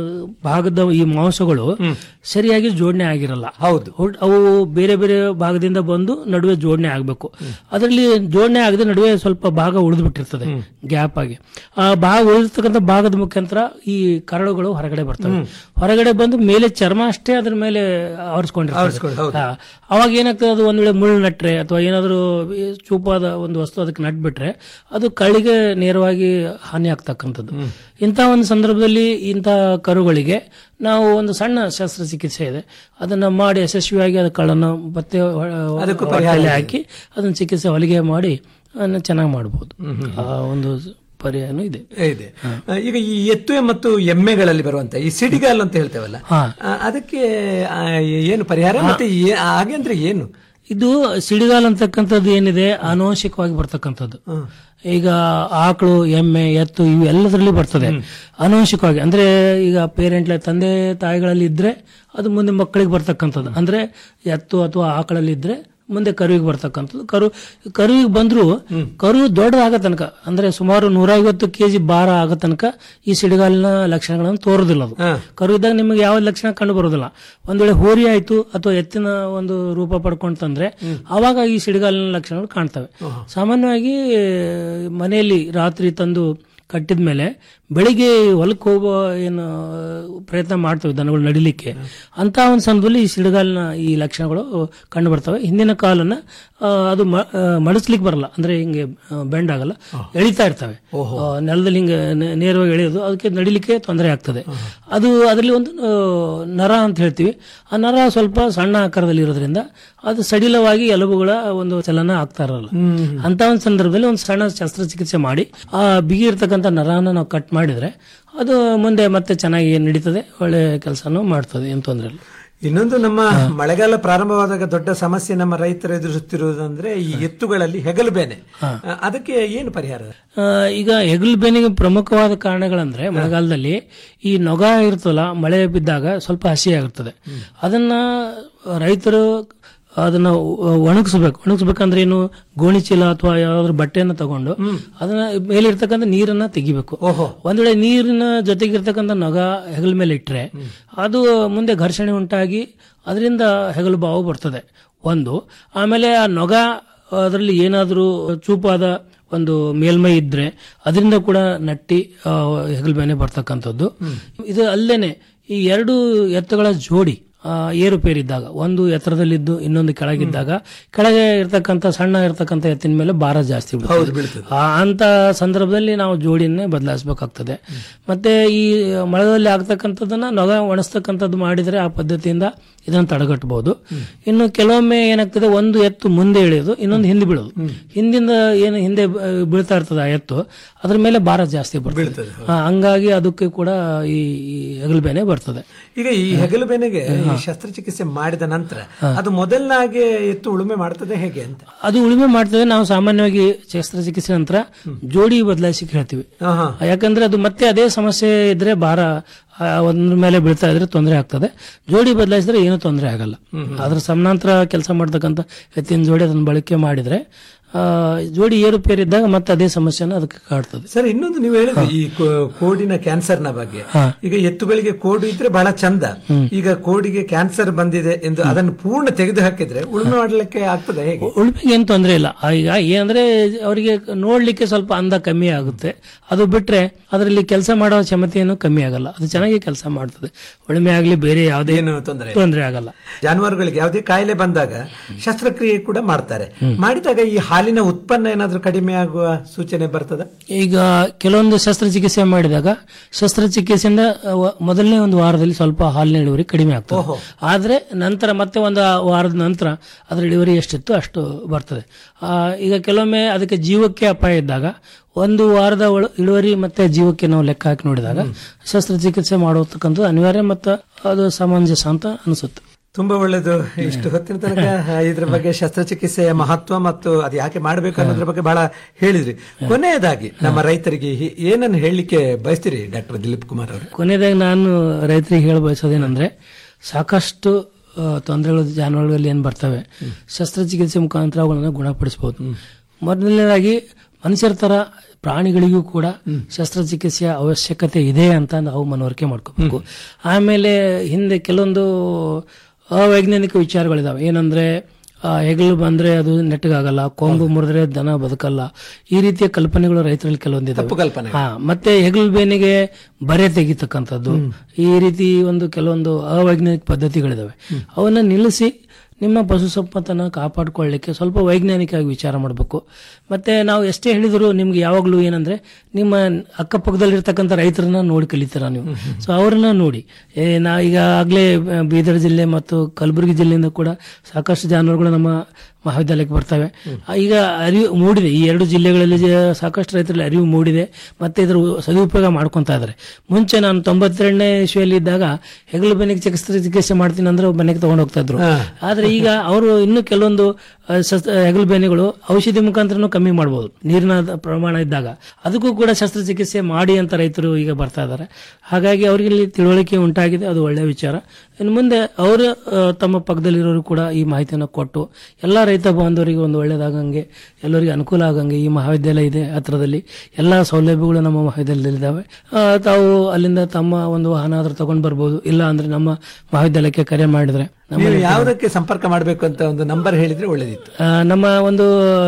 ಭಾಗದ ಈ ಮಾಂಸಗಳು ಸರಿಯಾಗಿ ಜೋಡಣೆ ಆಗಿರಲ್ಲ ಹೌದು ಅವು ಬೇರೆ ಬೇರೆ ಭಾಗದಿಂದ ಬಂದು ನಡುವೆ ಜೋಡಣೆ ಆಗಬೇಕು ಅದರಲ್ಲಿ ಜೋಡಣೆ ಆಗದೆ ನಡುವೆ ಸ್ವಲ್ಪ ಭಾಗ ಉಳಿದು ಬಿಟ್ಟಿರ್ತದೆ ಗ್ಯಾಪ್ ಆಗಿ ಆ ಭಾಗ ಉಳಿದಿರ್ತಕ್ಕಂಥ ಭಾಗದ ಮುಖಾಂತರ ಈ ಕರಳುಗಳು ಹೊರಗಡೆ ಬರ್ತವೆ ಹೊರಗಡೆ ಬಂದು ಮೇಲೆ ಚರ್ಮ ಅಷ್ಟೇ ಅದ್ರ ಮೇಲೆ ಆವರಿಸ್ಕೊಂಡು, ಆವರಿಸ್ಕೊಂಡಿರ್ತದೆ ಹೌದು. ಹಾ. ಅವಾಗ ಏನಾಗ್ತದೆ ಅದು ಒಂದ್ ವೇಳೆ ಮುಳ್ಳು ನಟ್ರೆ ಅಥವಾ ಏನಾದರೂ ಚೂಪಾದ ಒಂದು ವಸ್ತು ಅದಕ್ಕೆ ನಟ್ಬಿಟ್ರೆ ಅದು ಕಳಿಗೆ ನೇರವಾಗಿ ಹಾನಿ ಆಗ್ತಕ್ಕಂಥದ್ದು ಇಂಥ ಒಂದು ಸಂದರ್ಭದಲ್ಲಿ ಇಂಥ ಕರುಗಳಿಗೆ ನಾವು ಒಂದು ಸಣ್ಣ ಶಸ್ತ್ರಚಿಕಿತ್ಸೆ ಇದೆ ಅದನ್ನ ಮಾಡಿ ಯಶಸ್ವಿಯಾಗಿ ಅದು ಕಳ್ಳನ್ನು ಮತ್ತೆ ಅದಕ್ಕೂ ಹೊಟ್ಟೆಯಲ್ಲಿ ಪರಿಹಾರ ಇದೆ. ಹಾಕಿ ಅದನ್ನ ಚಿಕಿತ್ಸೆ ಹೊಲಿಗೆ ಮಾಡಿ ಅದನ್ನ ಚೆನ್ನಾಗಿ ಮಾಡಬಹುದು ಆ ಒಂದು ಪರಿಹಾರನೂ ಇದೆ ಇದೆ ಆ, ಈಗ ಈ ಎತ್ತು ಮತ್ತು ಎಮ್ಮೆಗಳಲ್ಲಿ ಬರುವಂತ ಈ ಸಿಡಿಗಾಲ್ ಅಂತ ಹೇಳ್ತೇವಲ್ಲ ಹಾ. ಆ, ಅದಕ್ಕೆ ಆ, ಏನು ಪರಿಹಾರ ಮತ್ತೆ ಏ- ಹಾಗೆ ಅಂದ್ರೆ ಏನು ಇದು ಸಿಡಿಗಾಲ್ ಅಂತಕ್ಕಂಥದ್ದು ಏನಿದೆ ಅನುವಂಶಿಕವಾಗಿ ಬರ್ತಕ್ಕಂಥದ್ದು ಈಗ ಆಕಳು ಎಮ್ಮೆ ಎತ್ತು ಇವು ಎಲ್ಲದರಲ್ಲಿ ಬರ್ತದೆ ಅನುವಂಶಿಕವಾಗಿ ಅಂದ್ರೆ ಈಗ ಪೇರೆಂಟ್ ತಂದೆ ತಾಯಿಗಳಲ್ಲಿ ಇದ್ರೆ ಅದು ಮುಂದೆ ಮಕ್ಕಳಿಗೆ ಬರ್ತಕ್ಕಂಥದ್ದು ಅಂದ್ರೆ ಎತ್ತು ಅಥವಾ ಆಕಳಲ್ಲಿ ಇದ್ರೆ ಮುಂದೆ ಕರುವಿಗೆ ಬರ್ತಕ್ಕಂಥದ್ದು ಕರು ಕರುವಿಗೆ ಬಂದ್ರು ಕರು ದೊಡ್ಡದಾಗ ತನಕ ಅಂದ್ರೆ ಸುಮಾರು ನೂರೈವತ್ತು ಕೆಜಿ ಭಾರ ಆಗೋ ತನಕ ಈ ಸಿಡಿಗಾಲಿನ ಲಕ್ಷಣಗಳನ್ನು ತೋರುದಿಲ್ಲ ಅದು ಕರು ಇದ್ದಾಗ ನಿಮಗೆ ಯಾವ ಲಕ್ಷಣ ಕಂಡು ಬರೋದಿಲ್ಲ ಒಂದ್ ವೇಳೆ ಹೋರಿ ಆಯ್ತು ಅಥವಾ ಎತ್ತಿನ ಒಂದು ರೂಪ ಪಡ್ಕೊಂತಂದ್ರೆ ಅವಾಗ ಈ ಸಿಡಿಗಾಲಿನ ಲಕ್ಷಣಗಳು ಕಾಣ್ತವೆ ಸಾಮಾನ್ಯವಾಗಿ ಮನೆಯಲ್ಲಿ ರಾತ್ರಿ ತಂದು ಕಟ್ಟಿದ ಮೇಲೆ ಬೆಳಿಗ್ಗೆ ಹೊಲಕ್ಕೆ ಹೋಗೋ ಏನು ಪ್ರಯತ್ನ ಮಾಡ್ತವೆ ದನಗಳು ನಡಿಲಿಕ್ಕೆ ಅಂತ ಒಂದು ಸಂದರ್ಭದಲ್ಲಿ ಈ ಸಿಡಿಗಾಲಿನ ಈ ಲಕ್ಷಣಗಳು ಕಂಡು ಬರ್ತವೆ ಹಿಂದಿನ ಕಾಲನ್ನ ಆ, ಅದು ಮ- ಆ, ಮಡಸ್ಲಿಕ್ಕೆ ಬರಲ್ಲ ಅಂದ್ರೆ ಹಿಂಗೆ ಬೆಂಡ್ ಆಗಲ್ಲ ಎಳಿತಾ ಇರ್ತವೆ ಆ, ನೆಲದಲ್ಲಿ ಹಿಂಗೆ ನೆ- ನೇರವಾಗಿ ಎಳೆಯೋದು ಅದಕ್ಕೆ ನಡಿಲಿಕ್ಕೆ ತೊಂದರೆ ಆಗ್ತದೆ ಅದು ಅದರಲ್ಲಿ ಒಂದು ಆ, ನರ ಅಂತ ಹೇಳ್ತೀವಿ ಆ ನರ ಸ್ವಲ್ಪ ಸಣ್ಣ ಆಕಾರದಲ್ಲಿ ಇರೋದ್ರಿಂದ ಅದು ಸಡಿಲವಾಗಿ ಎಲುಬುಗಳ ಒಂದು ಚಲನ ಆಗ್ತಾ ಇರಲ್ಲ ಅಂತ ಒಂದು ಸಂದರ್ಭದಲ್ಲಿ ಒಂದು ಸಣ್ಣ ಶಸ್ತ್ರಚಿಕಿತ್ಸೆ ಮಾಡಿ ಆ ಬಿಗಿ ಇರ್ತಕ್ಕಂಥ ನರನ ನಾವು ಕಟ್ ಮಾಡಿದ್ರೆ ಅದು ಮುಂದೆ ಮತ್ತೆ ಚೆನ್ನಾಗಿ ನಡೀತದೆ ಒಳ್ಳೆ ಕೆಲಸನೂ ಮಾಡ್ತದೆ ಏನು ತೊಂದರೆ ಇಲ್ಲ ಇನ್ನೊಂದು ನಮ್ಮ ಮಳೆಗಾಲ ಪ್ರಾರಂಭವಾದಾಗ ದೊಡ್ಡ ಸಮಸ್ಯೆ ನಮ್ಮ ರೈತರು ಎದುರಿಸುತ್ತಿರುವುದಂದ್ರೆ ಈ ಎತ್ತುಗಳಲ್ಲಿ ಹೆಗಲು ಬೇನೆ ಆ, ಅದಕ್ಕೆ ಏನು ಪರಿಹಾರ ಆ, ಈಗ ಹೆಗಲು ಬೇನಿಗೆ ಪ್ರಮುಖವಾದ ಕಾರಣಗಳಂದ್ರೆ ಮಳೆಗಾಲದಲ್ಲಿ ಈ ನೊಗ ಇರ್ತಲ್ಲ ಮಳೆ ಬಿದ್ದಾಗ ಸ್ವಲ್ಪ ಹಸಿ ಆಗಿರ್ತದೆ ಅದನ್ನ ರೈತರು ಅದನ್ನ ಒಣಗಿಸ್ಬೇಕು ಒಣಗಿಸ್ಬೇಕಂದ್ರೆ ಏನು ಗೋಣಿ ಚೀಲ ಅಥವಾ ಯಾವ್ದಾದ್ರು ಬಟ್ಟೆಯನ್ನ ತಗೊಂಡು ಅದನ್ನ ಮೇಲೆ ಇರ್ತಕ್ಕಂಥ ನೀರನ್ನ ತೆಗಿಬೇಕು ಒಂದ್ ವೇಳೆ ನೀರಿನ ಜೊತೆಗೆ ಇರ್ತಕ್ಕಂಥ ನೊಗ ಹೆಗಲ ಮೇಲೆ ಇಟ್ರೆ ಅದು ಮುಂದೆ ಘರ್ಷಣೆ ಉಂಟಾಗಿ ಅದರಿಂದ ಹೆಗಲು ಬಾವು ಬರ್ತದೆ ಒಂದು ಆಮೇಲೆ ಆ ನೊಗ ಅದರಲ್ಲಿ ಏನಾದರೂ ಚೂಪಾದ ಒಂದು ಮೇಲ್ಮೈ ಇದ್ರೆ ಅದರಿಂದ ಕೂಡ ನಟ್ಟಿ ಆ, ಹೆಗಲು ಬೇನೆ ಬರ್ತಕ್ಕಂಥದ್ದು ಇದು ಅಲ್ಲೇನೆ ಈ ಎರಡು ಎತ್ತುಗಳ ಜೋಡಿ ಆ, ಏರುಪೇರಿದ್ದಾಗ ಒಂದು ಎತ್ತರದಲ್ಲಿದ್ದು ಇನ್ನೊಂದು ಕೆಳಗಿದ್ದಾಗ ಕೆಳಗೆ ಇರ್ತಕ್ಕಂಥ ಸಣ್ಣ ಇರ್ತಕ್ಕಂಥ ಎತ್ತಿನ ಮೇಲೆ ಭಾರ ಜಾಸ್ತಿ ಬೀಳ್ತದೆ. ಆ, ಅಂತ ಸಂದರ್ಭದಲ್ಲಿ ನಾವು ಜೋಡಿಯನ್ನೇ ಬದಲಾಯಿಸಬೇಕಾಗ್ತದೆ ಮತ್ತೆ ಈ ಮಳೆಯಲ್ಲಿ ಆಗ್ತಕ್ಕಂಥದ್ದನ್ನ ನೊಗ ಒಣಸ್ತಕ್ಕಂಥದ್ದು ಮಾಡಿದ್ರೆ ಆ ಪದ್ಧತಿಯಿಂದ ಇದನ್ನು ತಡೆಗಟ್ಟಬಹುದು ಇನ್ನು ಕೆಲವೊಮ್ಮೆ ಏನಾಗ್ತದೆ ಒಂದು ಎತ್ತು ಮುಂದೆ ಇಳಿಯೋದು ಇನ್ನೊಂದು ಹಿಂದೆ ಬೀಳೋದು ಹಿಂದಿಂದ ಏನು ಹಿಂದೆ ಬ- ಬೀಳ್ತಾ ಇರ್ತದೆ ಆ ಎತ್ತು ಅದ್ರ ಮೇಲೆ ಭಾರ ಜಾಸ್ತಿ ಬರ್ತದೆ ಆ, ಹಂಗಾಗಿ ಅದಕ್ಕೆ ಕೂಡ ಈ ಈ ಹೆಗಲು ಬೇನೆ ಬರ್ತದೆ ಈಗ ಈ ಹೆಗಲು ಬೇನೆಗೆ ಈ ಶಸ್ತ್ರಚಿಕಿತ್ಸೆ ಮಾಡಿದ ನಂತರ ಅದು ಮೊದಲನಾಗೆ ಎತ್ತು ಉಳುಮೆ ಮಾಡ್ತದೆ ಹೇಗೆ ಅಂತ ಅದು ಉಳುಮೆ ಮಾಡ್ತದೆ ನಾವು ಸಾಮಾನ್ಯವಾಗಿ ಶಸ್ತ್ರಚಿಕಿತ್ಸೆ ನಂತರ ಜೋಡಿ ಬದಲಾಯಿಸಿ ಹೇಳ್ತೀವಿ ಆಹಾ. ಯಾಕಂದ್ರೆ ಅದು ಮತ್ತೆ ಅದೇ ಸಮಸ್ಯೆ ಇದ್ರೆ ಭಾರ ಆ, ಒಂದ್ರ ಮೇಲೆ ಬೀಳ್ತಾ ಇದ್ರೆ ತೊಂದರೆ ಆಗ್ತದೆ ಜೋಡಿ ಬದಲಾಯಿಸಿದ್ರೆ ಏನೂ ತೊಂದರೆ ಆಗಲ್ಲ ಅದ್ರ ಸಮಾನಾಂತರ ಕೆಲಸ ಮಾಡ್ತಕ್ಕಂಥ ಎತ್ತಿನ ಜೋಡಿ ಅದನ್ನ ಬಳಕೆ ಮಾಡಿದ್ರೆ ಆ, ಜೋಡಿ ಏರುಪೇರಿದ್ದಾಗ ಮತ್ತೆ ಅದೇ ಸಮಸ್ಯೆನ ಅದಕ್ಕೆ ಕಾಡ್ತದೆ ಸರ್ ಇನ್ನೊಂದು ನೀವು ಹೇಳಿದ್ರಿ ಈ ಕೋ- ಕೋಡಿನ ಕ್ಯಾನ್ಸರ್ ನ ಬಗ್ಗೆ ಈಗ ಎತ್ತುಗಳಿಗೆ ಕೋಡು ಇದ್ರೆ ಬಹಳ ಚಂದ ಈಗ ಕೋಡಿಗೆ ಕ್ಯಾನ್ಸರ್ ಬಂದಿದೆ ಎಂದು ಅದನ್ನು ಪೂರ್ಣ ತೆಗೆದು ಹಾಕಿದ್ರೆ ಉಳುಮೆ ಮಾಡ್ಲಿಕ್ಕೆ ಆಗ್ತದೆ ಹೇಗೆ ಉಳುಮೆಗೆ ಏನು ತೊಂದರೆ ಇಲ್ಲ ಆ, ಈಗ ಏನಂದ್ರೆ ಅವರಿಗೆ ನೋಡ್ಲಿಕ್ಕೆ ಸ್ವಲ್ಪ ಅಂದ ಕಮ್ಮಿ ಆಗುತ್ತೆ ಅದು ಬಿಟ್ರೆ ಅದರಲ್ಲಿ ಕೆಲಸ ಮಾಡೋ ಕ್ಷಮತೆಯನ್ನು ಕಮ್ಮಿ ಆಗಲ್ಲ ಅದು ಚೆನ್ನಾಗಿ ಕೆಲಸ ಮಾಡ್ತದೆ ಉಳುಮೆ ಆಗ್ಲಿ ಬೇರೆ ಯಾವುದೇ ಏನು ತೊಂದರೆ ತೊಂದರೆ ಆಗಲ್ಲ ಜಾನುವಾರುಗಳಿಗೆ ಯಾವುದೇ ಕಾಯಿಲೆ ಬಂದಾಗ ಶಸ್ತ್ರಕ್ರಿಯೆ ಕೂಡ ಮಾಡ್ತಾರೆ ಮಾಡಿದಾಗ ಈ ಹಾಲಿನ ಉತ್ಪನ್ನ ಏನಾದ್ರೂ ಕಡಿಮೆ ಆಗುವ ಸೂಚನೆ ಬರ್ತದ ಈಗ ಕೆಲವೊಂದು ಶಸ್ತ್ರಚಿಕಿತ್ಸೆ ಮಾಡಿದಾಗ ಶಸ್ತ್ರಚಿಕಿತ್ಸೆಯಿಂದ ಅವ- ಮೊದಲನೇ ಒಂದು ವಾರದಲ್ಲಿ ಸ್ವಲ್ಪ ಹಾಲಿನ ಇಳುವರಿ ಕಡಿಮೆ ಆಗ್ತದೆ ಆದ್ರೆ ನಂತರ ಮತ್ತೆ ಒಂದು ವಾರದ ನಂತರ ಅದರ ಇಳುವರಿ ಎಷ್ಟಿತ್ತು ಅಷ್ಟು ಬರ್ತದೆ ಆ, ಈಗ ಕೆಲವೊಮ್ಮೆ ಅದಕ್ಕೆ ಜೀವಕ್ಕೆ ಅಪಾಯ ಇದ್ದಾಗ ಒಂದು ವಾರದ ಒಳ- ಇಳುವರಿ ಮತ್ತೆ ಜೀವಕ್ಕೆ ನಾವು ಲೆಕ್ಕ ಹಾಕಿ ನೋಡಿದಾಗ ಶಸ್ತ್ರಚಿಕಿತ್ಸೆ ಮಾಡತಕ್ಕಂಥದ್ದು ಅನಿವಾರ್ಯ ಮತ್ತು ಅದು ಸಮಂಜಸ ಅಂತ ಅನಿಸುತ್ತೆ ತುಂಬಾ ಒಳ್ಳೇದು ಇಷ್ಟು ಹೊತ್ತಿನ ತನಕ ಇದ್ರ ಬಗ್ಗೆ ಶಸ್ತ್ರಚಿಕಿತ್ಸೆಯ ಮಹತ್ವ ಮತ್ತು ಅದು ಯಾಕೆ ಮಾಡಬೇಕು ಅನ್ನೋದ್ರ ಬಗ್ಗೆ ಬಹಳ ಹೇಳಿದ್ರಿ ಕೊನೆಯದಾಗಿ ನಮ್ಮ ರೈತರಿಗೆ ಹಿ- ಏನನ್ನು ಹೇಳಲಿಕ್ಕೆ ಬಯಸ್ತೀರಿ ಡಾಕ್ಟರ್ ದಿಲೀಪ್ ಕುಮಾರ್ ಅವರು ಕೊನೆಯದಾಗಿ ನಾನು ರೈತರಿಗೆ ಹೇಳ ಬಯಸೋದೇನೆಂದ್ರೆ ಸಾಕಷ್ಟು ಆ, ತೊಂದರೆಗಳು ಜಾನುವಾರುಗಳಲ್ಲಿ ಏನು ಬರ್ತವೆ ಶಸ್ತ್ರಚಿಕಿತ್ಸೆ ಮುಖಾಂತರ ಅವುಗಳನ್ನು ಗುಣಪಡಿಸಬಹುದು ಮೊದಲನೇದಾಗಿ ಮನುಷ್ಯರ ತರ ಪ್ರಾಣಿಗಳಿಗೂ ಕೂಡ ಶಸ್ತ್ರಚಿಕಿತ್ಸೆಯ ಅವಶ್ಯಕತೆ ಇದೆ ಅಂತ ನಾವು ಮನವರಿಕೆ ಮಾಡ್ಕೋಬೇಕು ಆಮೇಲೆ ಹಿಂದೆ ಕೆಲವೊಂದು ಅವೈಜ್ಞಾನಿಕ ವಿಚಾರಗಳಿದಾವೆ ಏನಂದ್ರೆ ಆ, ಹೆಗಲು ಬಂದ್ರೆ ಅದು ನೆಟ್ಟಗಾಗಲ್ಲ ಕೊಂಬು ಮುರಿದ್ರೆ ದನ ಬದುಕಲ್ಲ ಈ ರೀತಿಯ ಕಲ್ಪನೆಗಳು ರೈತರಲ್ಲಿ ಕೆಲವೊಂದಿದೆ ತಪ್ಪು ಕಲ್ಪನೆ. ಹಾ ಮತ್ತೆ ಹೆಗಲು ಬೇನಿಗೆ ಬರೆ ತೆಗಿತಕ್ಕಂಥದ್ದು ಈ ರೀತಿ ಒಂದು ಕೆಲವೊಂದು ಅವೈಜ್ಞಾನಿಕ ಪದ್ಧತಿಗಳಿದಾವೆ ಅವನ್ನ ನಿಲ್ಲಿಸಿ ನಿಮ್ಮ ಪಶು ಸಂಪತ್ತನ್ನು ಕಾಪಾಡಿಕೊಳ್ಳಿಕ್ಕೆ ಸ್ವಲ್ಪ ವೈಜ್ಞಾನಿಕವಾಗಿ ವಿಚಾರ ಮಾಡಬೇಕು ಮತ್ತೆ ನಾವು ಎಷ್ಟೇ ಹೇಳಿದ್ರು ನಿಮ್ಗೆ ಯಾವಾಗಲೂ ಏನಂದ್ರೆ ನಿಮ್ಮ ಅಕ್ಕಪಕ್ಕದಲ್ಲಿರ್ತಕ್ಕಂಥ ರೈತರನ್ನ ನೋಡಿ ಕಲಿತೀರ ನೀವು ಸೊ ಅವರನ್ನ ನೋಡಿ ಏ, ನಾ ಈಗ ಆಗ್ಲೇ ಆ, ಬೀದರ್ ಜಿಲ್ಲೆ ಮತ್ತು ಕಲಬುರಗಿ ಜಿಲ್ಲೆಯಿಂದ ಕೂಡ ಸಾಕಷ್ಟು ಜಾನುವಾರುಗಳು ನಮ್ಮ ಮಹಾವಿದ್ಯಾಲಯಕ್ಕೆ ಬರ್ತವೆ ಆ, ಈಗ ಅರಿವು ಮೂಡಿದೆ ಈ ಎರಡು ಜಿಲ್ಲೆಗಳಲ್ಲಿ ಜ- ಸಾಕಷ್ಟು ರೈತರಲ್ಲಿ ಅರಿವು ಮೂಡಿದೆ ಮತ್ತೆ ಇದರ ಸದುಪಯೋಗ ಮಾಡ್ಕೊಂತ ಇದ್ದಾರೆ ಮುಂಚೆ ನಾನು ತೊಂಬತ್ತೆರಡನೇ ಇಸ್ವಿಯಲ್ಲಿ ಇದ್ದಾಗ ಹೆಗಲು ಬೆನ್ನಿಗೆ ಚಿಕಿತ್ಸೆ ಚಿಕಿತ್ಸೆ ಮಾಡ್ತೀನಿ ಅಂದ್ರೆ ಮನೆಗೆ ತಗೊಂಡು ಹೋಗ್ತಾ ಇದ್ರು ಆದ್ರೆ ಈಗ ಅವರು ಇನ್ನು ಕೆಲವೊಂದು ಆ, ಶಸ್ತ್ರ ಹೆಗಲು ಬೇನೆಗಳು ಔಷಧಿ ಮುಖಾಂತರನೂ ಕಮ್ಮಿ ಮಾಡಬಹುದು ನೀರಿನ ದ- ಪ್ರಮಾಣ ಇದ್ದಾಗ ಅದಕ್ಕೂ ಕೂಡ ಶಸ್ತ್ರಚಿಕಿತ್ಸೆ ಮಾಡಿ ಅಂತ ರೈತರು ಈಗ ಬರ್ತಾ ಇದ್ದಾರೆ ಹಾಗಾಗಿ ಅವರಿಗೆ ಇಲ್ಲಿ ತಿಳುವಳಿಕೆ ಉಂಟಾಗಿದೆ ಅದು ಒಳ್ಳೆಯ ವಿಚಾರ ಇನ್ನು ಮುಂದೆ ಅವರು ಆ, ತಮ್ಮ ಪಕ್ಕದಲ್ಲಿರೋರು ಕೂಡ ಈ ಮಾಹಿತಿಯನ್ನು ಕೊಟ್ಟು ಎಲ್ಲ ರೈತ ಬಾಂಧವರಿಗೆ ಒಂದು ಒಳ್ಳೆಯದಾಗಂಗೆ ಎಲ್ಲರಿಗೆ ಅನುಕೂಲ ಆಗಂಗೆ ಈ ಮಹಾವಿದ್ಯಾಲಯ ಇದೆ ಹತ್ರದಲ್ಲಿ ಎಲ್ಲ ಸೌಲಭ್ಯಗಳು ನಮ್ಮ ಮಹಾವಿದ್ಯಾಲಯದಲ್ಲಿದ್ದಾವೆ ಆ, ತಾವು ಅಲ್ಲಿಂದ ತಮ್ಮ ಒಂದು ವಾಹನ ಆದ್ರೂ ತಗೊಂಡು ಬರ್ಬೋದು ಇಲ್ಲ ಅಂದ್ರೆ ನಮ್ಮ ಮಹಾವಿದ್ಯಾಲಯಕ್ಕೆ ಕರೆ ಮಾಡಿದ್ರೆ ನಮ್ಮ ನೀವು ಯಾವುದಕ್ಕೆ ಸಂಪರ್ಕ ಮಾಡಬೇಕು ಅಂತ ಒಂದು ನಂಬರ್ ಹೇಳಿದ್ರೆ ಒಳ್ಳೇದಿತ್ತು ಆ, ನಮ್ಮ ಒಂದು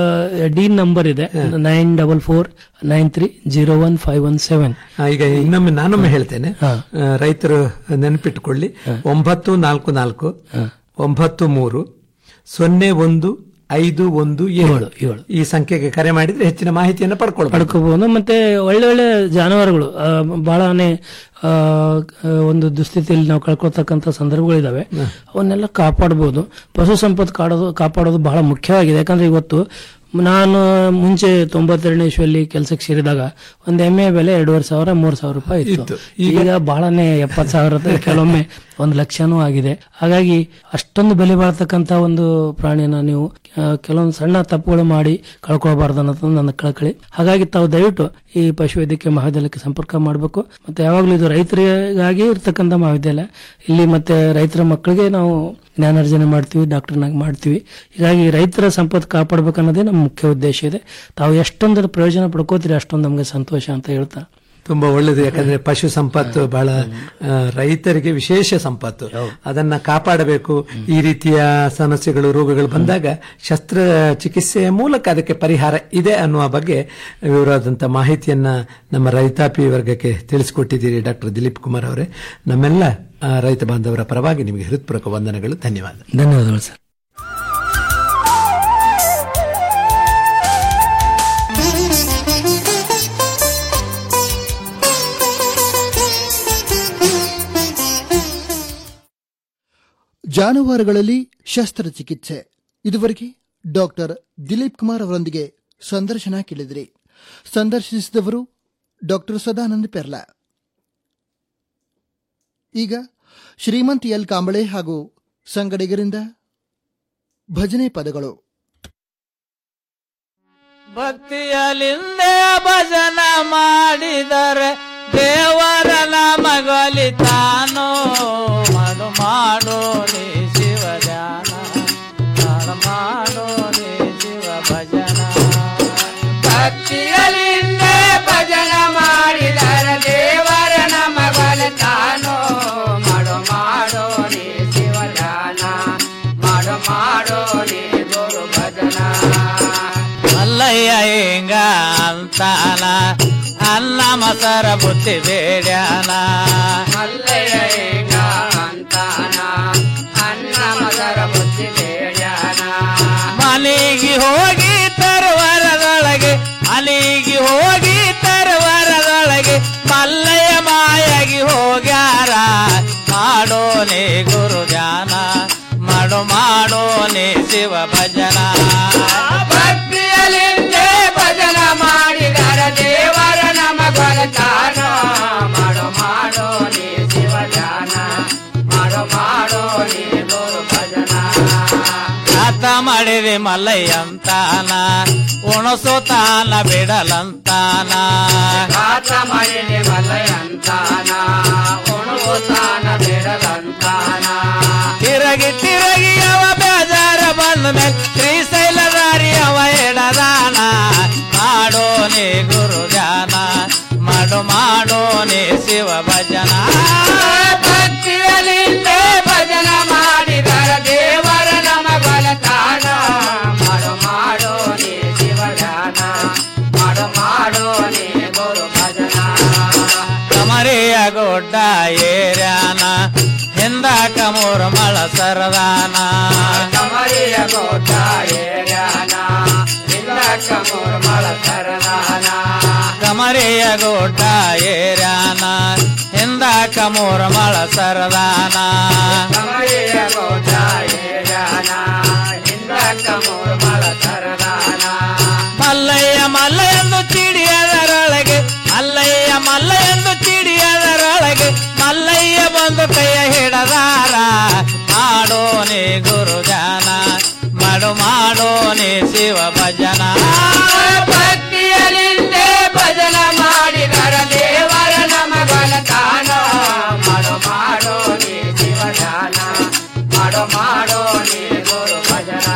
ಡೀನ್ ನಂಬರ್ ಇದೆ nine double four nine three zero one five one seven ಆ, ಈಗ ಇನ್ನೊಮ್ಮೆ ನಾನೊಮ್ಮೆ ಹೇಳ್ತೇನೆ ಆ, ರೈತರು ನೆನಪಿಟ್ಟುಕೊಳ್ಳಿ ಒಂಬತ್ತು ನಾಲ್ಕು ನಾಲ್ಕು ಒಂಬತ್ತು ಮೂರು ಸೊನ್ನೆ ಒಂದು ಐದು ಒಂದು ಏಳು ಏಳು. ಈ ಸಂಖ್ಯೆಗೆ ಕರೆ ಮಾಡಿದ್ರೆ ಹೆಚ್ಚಿನ ಮಾಹಿತಿಯನ್ನು ಪಡ್ಕೊಳ್ಬೇಕು ಪಡ್ಕೋಬಹುದು ಮತ್ತೆ ಒಳ್ಳೆ ಒಳ್ಳೆ ಜಾನುವಾರುಗಳು ಆ, ಬಹಳನೇ ಆ, ಆ, ಒಂದು ದುಸ್ಥಿತಿಯಲ್ಲಿ ನಾವು ಕಳ್ಕೊಳ್ತಕ್ಕಂಥ ಸಂದರ್ಭಗಳಿದಾವೆ ಅವನ್ನೆಲ್ಲ ಕಾಪಾಡಬಹುದು ಪಶು ಸಂಪತ್ತು ಕಾಡೋದು ಕಾಪಾಡೋದು ಬಹಳ ಮುಖ್ಯವಾಗಿದೆ ಯಾಕಂದ್ರೆ ಇವತ್ತು ನಾನು ಮುಂಚೆ ತೊಂಬತ್ತೆರಡನೇ ಇಸ್ವಿಯಲ್ಲಿ ಕೆಲಸಕ್ಕೆ ಸೇರಿದಾಗ ಒಂದು ಎಮ್ಮೆ ಬೆಲೆ ಎರಡೂವರೆ ಸಾವಿರ ಮೂರು ಸಾವಿರ ರೂಪಾಯಿ ಇತ್ತು ಈಗ ಬಹಳನೇ ಎಪ್ಪತ್ತು ಸಾವಿರ ರೂಪಾಯಿ ಕೆಲವೊಮ್ಮೆ ಒಂದು ಲಕ್ಷನೂ ಆಗಿದೆ ಹಾಗಾಗಿ ಅಷ್ಟೊಂದು ಬೆಲೆ ಬಾಳ್ತಕ್ಕಂತ ಒಂದು ಪ್ರಾಣಿಯನ್ನ ನೀವು ಆ, ಕೆಲವೊಂದು ಸಣ್ಣ ತಪ್ಪುಗಳು ಮಾಡಿ ಕಳ್ಕೊಳ್ಬಾರ್ದು ಅನ್ನೋದು ನನ್ನ ಕಳಕಳಿ ಹಾಗಾಗಿ ತಾವು ದಯವಿಟ್ಟು ಈ ಪಶುವೈದ್ಯಕೀಯ ಮಹಾವಿದ್ಯಾಲಯಕ್ಕೆ ಸಂಪರ್ಕ ಮಾಡಬೇಕು ಮತ್ತೆ ಯಾವಾಗಲೂ ಇದು ರೈತರಿಗಾಗಿ ಇರ್ತಕ್ಕಂಥ ಮಹಾವಿದ್ಯಾಲಯ ಇಲ್ಲಿ ಮತ್ತೆ ರೈತರ ಮಕ್ಕಳಿಗೆ ನಾವು ಜ್ಞಾನಾರ್ಜನೆ ಮಾಡ್ತೀವಿ ಡಾಕ್ಟರ್ನಾಗಿ ಮಾಡ್ತೀವಿ ಹೀಗಾಗಿ ರೈತರ ಸಂಪತ್ತು ಕಾಪಾಡಬೇಕು ಅನ್ನೋದೇ ನಮ್ಮ ಮುಖ್ಯ ಉದ್ದೇಶ ಇದೆ ತಾವು ಎಷ್ಟೊಂದು ಪ್ರಯೋಜನ ಪಡ್ಕೋತೀರಿ ಅಷ್ಟೊಂದು ನಮಗೆ ಸಂತೋಷ ಅಂತ ಹೇಳ್ತಾ ತುಂಬಾ ಒಳ್ಳೇದು ಯಾಕಂದ್ರೆ ಪಶು ಸಂಪತ್ತು ಬಹಳ ಆ, ರೈತರಿಗೆ ವಿಶೇಷ ಸಂಪತ್ತು ಅದನ್ನ ಕಾಪಾಡಬೇಕು ಈ ರೀತಿಯ ಸಮಸ್ಯೆಗಳು ರೋಗಗಳು ಬಂದಾಗ ಶಸ್ತ್ರ ಚಿಕಿತ್ಸೆಯ ಮೂಲಕ ಅದಕ್ಕೆ ಪರಿಹಾರ ಇದೆ ಅನ್ನುವ ಬಗ್ಗೆ ವಿವರವಾದಂತಹ ಮಾಹಿತಿಯನ್ನ ನಮ್ಮ ರೈತಾಪಿ ವರ್ಗಕ್ಕೆ ತಿಳಿಸಿಕೊಟ್ಟಿದ್ದೀರಿ ಡಾಕ್ಟರ್ ದಿಲೀಪ್ ಕುಮಾರ್ ಅವರೇ ನಮ್ಮೆಲ್ಲ ಆ, ರೈತ ಬಾಂಧವರ ಪರವಾಗಿ ನಿಮಗೆ ಹೃತ್ಪೂರ್ವಕ ವಂದನೆಗಳು ಧನ್ಯವಾದ ಧನ್ಯವಾದಗಳು ಸರ್ ಜಾನುವಾರುಗಳಲ್ಲಿ ಶಸ್ತ್ರಚಿಕಿತ್ಸೆ ಇದುವರೆಗೆ ಡಾಕ್ಟರ್ ದಿಲೀಪ್ ಕುಮಾರ್ ಅವರೊಂದಿಗೆ ಸಂದರ್ಶನ ಕೇಳಿದ್ರಿ ಸಂದರ್ಶಿಸಿದವರು ಡಾಕ್ಟರ್ ಸದಾನಂದ ಪೆರ್ಲಾ ಈಗ ಶ್ರೀಮಂತ್ ಎಲ್ ಕಾಂಬಳೆ ಹಾಗೂ ಸಂಗಡಿಗರಿಂದ ಭಜನೆ ಪದಗಳು ಭಕ್ತಿಯಲಿಂದೇ ಭಜನ ಮಾಡಿದರೆ ದೇವರ ಮಗಲಿತಾನೋ ಮಾಡು ಮಾಡೋ ನೀ ಶಿವ ಧ್ಯಾನ ಮಾಡು ಮಾಡೋ ನೀ ಶಿವ ಭಜನ ಭಕ್ತಿಯಲಿಂದೇ ಭಜನ ಮಾಡಿದರೆ ದೇವರ ಮಗಲಿತಾನೋ ಮಾಡು ಮಾಡೋ ನೀ ಶಿವ ಧ್ಯಾನ ಮಾಡು ಮಾಡೋ ನೀ ಗುರು ಭಜನ ಮಲ್ಲಯ್ಯ ಹಿಂಗ ಅಂತಾನ ಅನ್ನ ಮಸರ ಬುತ್ತಿ ಬೇಡ್ಯಾನ ಮಲ್ಲಯ್ಯ ಹಿಂಗ ಅಂತಾನ ಅನ್ನ ಮಸರ ಬುತ್ತಿ ಬೇಡ್ಯಾನ ಮನೆಗೆ ಹೋಗಿ ತರುವರದೊಳಗೆ ಮನೆಗೆ ಹೋಗಿ ತರುವರದೊಳಗೆ ಮಲ್ಲಯ್ಯ ಮಾಯಾಗಿ ಹೋಗ್ಯಾರ ಮಾಡೋನೆ ಗುರು ಧ್ಯಾನ ಮಾಡು ಮಾಡೋನೆ ಶಿವ ಭಜನ ಭಕ್ತಿಯಲಿಂದೇ ಭಜನ ಮಾಡಿದರ ದೇವರ ನಮಗೊಲತಾನ ಮಾಡು ಮಾಡೋನೆ ಶಿವ ಧ್ಯಾನ ಮಾಡು ಮಾಡೋನೆ ಗುರು ಭಜನ ಆತ ಮಾಡಿದೆ ಮಲ್ಲಯ್ಯಂತಾನ ಉಣಸುತ್ತಾನ ಬಿಡಲಂತಾನ ಆತ ಮಾಡಿದೆ ಮಲ್ಲಯ್ಯಂತಾನ ಉಣಸುತ್ತಾನ ಬಿಡಲಂತಾನ ತಿರಗಿ ತಿರಗಿ ಅವ ಬೇಜಾರ ಬಂದ ಮೇಲೆ ಶ್ರೀಶೈಲದಾರಿ ಅವ ಎಡದಾನ ಮಾಡೋ ಮಾಡು ಮಾಡು ನೀ ಶಿವ ಭಜನ ಭಕ್ತಿಯಲ್ಲಿಂದೇ ಭಜನ ಮಾಡಿದರ ದೇವರ ನಮಗೊಲತಾನ ಮಾಡು ಮಾಡು ನೀ ಶಿವ ಧ್ಯಾನ ಮಾಡು ಮಾಡು ನೀ ಗುರು ಭಜನ ಕಮರಿಯ ಗುಡ್ಡ ಏರ್ಯಾನ ಹಿಂದಾಕ ಮೂರ್ಮಳ ಸರದಾನ ಕಮರಿಯ ಗುಡ್ಡ ಏರ್ಯಾನ ಹಿಂದಾಕ ಮೂರ್ಮಳ ಸರದಾನ ಕಮರಿಯ ಗುಡ್ಡ ಏರ್ಯಾನ ಹಿಂದಾಕ ಮೂರ್ಮಳ ಸರದಾನ ಕಮರಿಯ ಗುಡ್ಡ ಏರ್ಯಾನ ಹಿಂದಾಕ ಮೂರ್ಮಳ ಸರದಾನ ಮಲ್ಲಯ್ಯ ಮಲ್ಲ ಎಂದು ಚಿಡಿಯದರೊಳಗೆ ಮಲ್ಲಯ್ಯ ಮಲ್ಲ ಎಂದು ಚಿಡಿಯದರೊಳಗೆ ಮಲ್ಲಯ್ಯ ಬಂದು ಕೈಯ ಹಿಡದಾರ ಮಾಡೋ ನೀ ಗುರು ಧ್ಯಾನ ಮಾಡು ಮಾಡೋ ನೀ ಶಿವ ಭಜನ ಭಕ್ತಿಯಲ್ಲಿಂದೇ ಭಜನ ಮಾಡಿದರ ದೇವರ ನಮಗೊಲತಾನ ಮಾಡು ಮಾಡೋ ನೀ ಶಿವ ಧ್ಯಾನ ಮಾಡು ಮಾಡೋ ನೀ ಗುರು ಭಜನ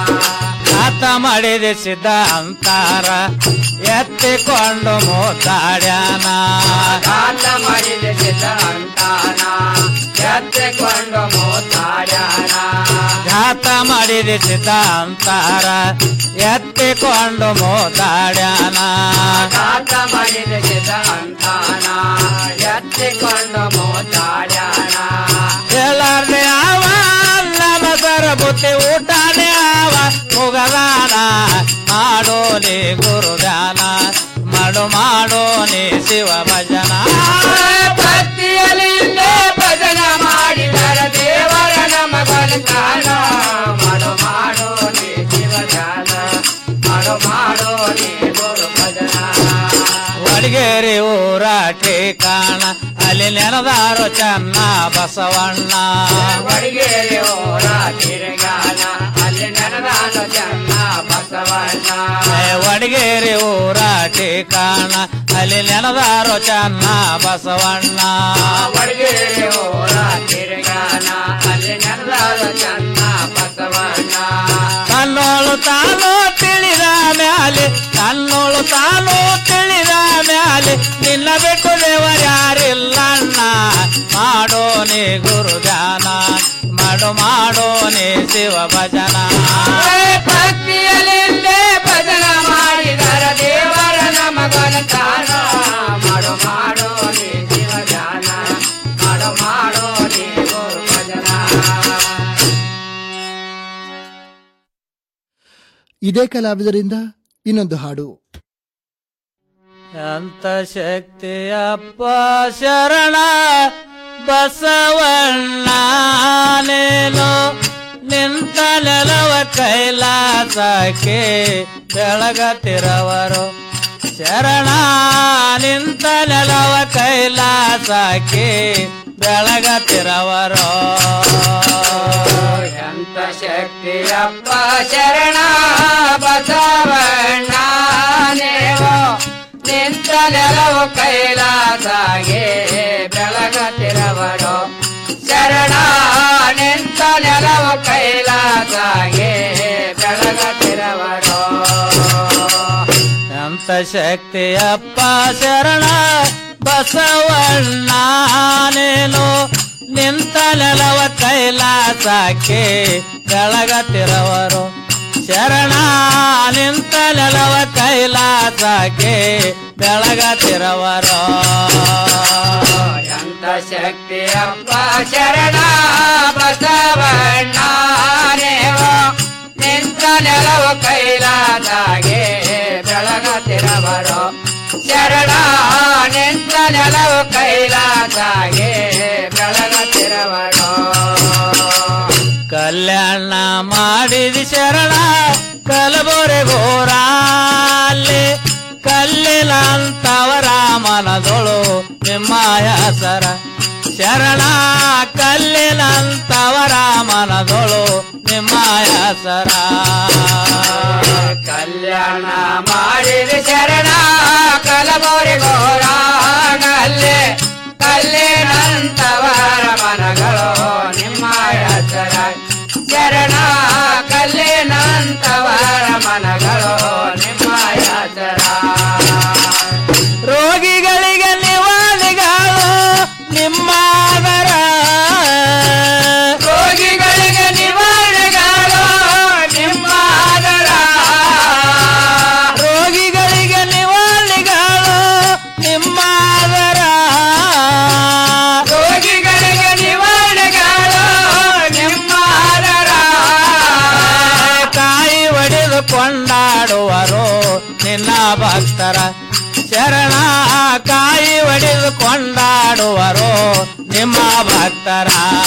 ಆತ ಮಾಡಿದ ಸಿದ್ಧ ಅಂತಾರ ಎತ್ತಿಕೊಂಡು ಮೋತಾಡ್ಯಾನ ಆತ ಮಾಡಿದ ಸಿದ್ಧ ಅಂತಾನ ಎತ್ತಿಕೊಂಡು ಮೋತಾಡ್ಯಾನ ಘಾತ ಮಾಡಿದ ಸಿದ್ಧ ಅಂತಾರ ಎತ್ತಿಕೊಂಡು ಮೋತಾಡ್ಯಾನ ಘಾತ ಮಾಡಿದ ಸಿದ್ಧ ಅಂತಾನ ಎತ್ತಿಕೊಂಡು ಮೋತಾಡ್ಯಾನ ಹೇಳಾರ್ದೆ ಅವ ನಮ್ಮ ಸರಬುತ್ತಿ ಊಟನೇ ಅವ ಮುಗದಾನ ಮಾಡೋ ನೀ ಗುರು ಧ್ಯಾನ ಮಾಡು ಮಾಡೋ ನೀ ಶಿವ ಭಜನ ಭಕ್ತಿಯಲ್ಲಿಂದೇ ಭಜನ ಮಾಡಿದರ ದೇವರ ನಮಗೊಲತಾನ ಮಾಡು ಮಾಡೋ ನೀ ಶಿವ ಧ್ಯಾನ ಮಾಡು ಮಾಡೋ ನೀ ಗುರು ಭಜನ ವಡಗೇರಿ ಊರ ಠೇಕಾಣ ಅಲ್ಲಿ ನೆನದಾರು ಚೆನ್ನ ಬಸವಣ್ಣ ವಡಗೇರಿ ಊರ ತಿರುಗಾಣ ಅಲ್ಲಿ ನೆನದಾರು ಚೆನ್ನ ಬಸವಣ್ಣ ವಡಗೇರಿ ಊರ ಠೇಕಾಣ ಅಲ್ಲಿ ನೆನದಾರು ಚೆನ್ನ ಬಸವಣ್ಣ ವಡಗೇರಿ ಊರ ತಿರುಗಾಣ ಅಲ್ಲಿ ನೆನದಾರು ಚೆನ್ನ ಬಸವಣ್ಣ ತನ್ನೋಳು ತಾನು ತಿಳಿದ ಮ್ಯಾಲೆ ತನ್ನೋಳು ತಾನು ತಿಳಿದ ಮ್ಯಾಲೆ ನಿನ್ನ ಬಿಟ್ಟು ದೇವರ್ಯಾರಿಲ್ಲಣ್ಣ ಮಾಡೋ ನೀ ಗುರು ಧ್ಯಾನ ಮಾಡು ಮಾಡೋ ನೀ ಶಿವ ಭಜನ ಭಕ್ತಿಯಲ್ಲಿಂದೇ ಭಜನ ಮಾಡಿದರ ದೇವರ ನಮಗೊಲತಾನ ಮಾಡು ಮಾಡೋ ನೀ ಶಿವ ಧ್ಯಾನ ಮಾಡು ಮಾಡೋ ನೀ ಗುರು ಭಜನ ಇದೇ ಕಲಾವಿದರಿಂದ ಇನ್ನೊಂದು ಹಾಡು ಅಂತ ಶಕ್ತಿಯಪ್ಪ ಶರಣ ಬಸವಣ್ಣ ನೇನು ನಿಂತ ನೆಲವ ಕೈಲಾಸಕ್ಕೆ ಬೆಳಗತಿರವರು ಶರಣ ನಿಂತ ನೆಲವ ಕೈಲಾಸಕ್ಕೆ ಬೆಳಗತಿರವರು ಎಂತ ಶಕ್ತಿಯಪ್ಪ ಶರಣ ಬಸವಣ್ಣ ನೇವೋ ನಿಂತ ನೆಲವು ಕೈಲಾಸಾಗೆ ಬೆಳಗತಿರವರು ಶರಣ ನಿಂತ ನೆಲವು ಕೈಲಾಸಾಗೆ ಬೆಳಗತಿರವರು ಎಂತ ಶಕ್ತಿಯಪ್ಪ ಶರಣ ಬಸವಣ್ಣ ನೇನು ನಿಂತ ನೆಲವ ಕೈಲಾಸಕ್ಕೆ ಬೆಳಗತಿರವರು ಶರಣ ನಿಂತ ನೆಲವ ಕೈಲಾಸಕ್ಕೆ ಬೆಳಗತಿರವರು ಎಂತ ಶಕ್ತಿಯಪ್ಪ ಶರಣ ಬಸವಣ್ಣ ನೇವೋ ನಿಂತ ನೆಲವು ಕೈಲಾಸಾಗೆ ಬೆಳಗತಿರವರು ಶರಣ ನಿಂತ ನೆಲವು ಕೈಲಾಸಾಗೆ ಬೆಳಗತಿರವರು ಕಲ್ಯಾಣ ಮಾಡಿದ ಶರಣ ಕಲಬುರೆ ಗೋರಾಲಿ ಕಲ್ಲಿನಂತವರ ಮನದೊಳು ನಿಮ್ಮ ಹೆಸರ ಶರಣ ಕಲ್ಲಿನಂತವರ ಮನದೊಳು ನಿಮ್ಮ ಹೆಸರ ಕಲ್ಯಾಣ ಮಾಡಿದ ಶರಣ ಕಲಬುರಿ ಗೋರಾಗಲ್ಲೇ ಕಲ್ಲಿನಂತವರ ಮನಗಳು ನಿಮ್ಮ ಹೆಸರ ಶರಣ ಕಲ್ಲಿನಂತವರ ಮನಗಳು ನಿಮ್ಮ ಹೆಸರ ರೋಗಿಗಳಿಗೆ ಭಕ್ತರ ಶರಣ ಕಾಯಿ ಒಡೆದು ಕೊಂಡಾಡುವರು ನಿಮ್ಮ ಭಕ್ತರ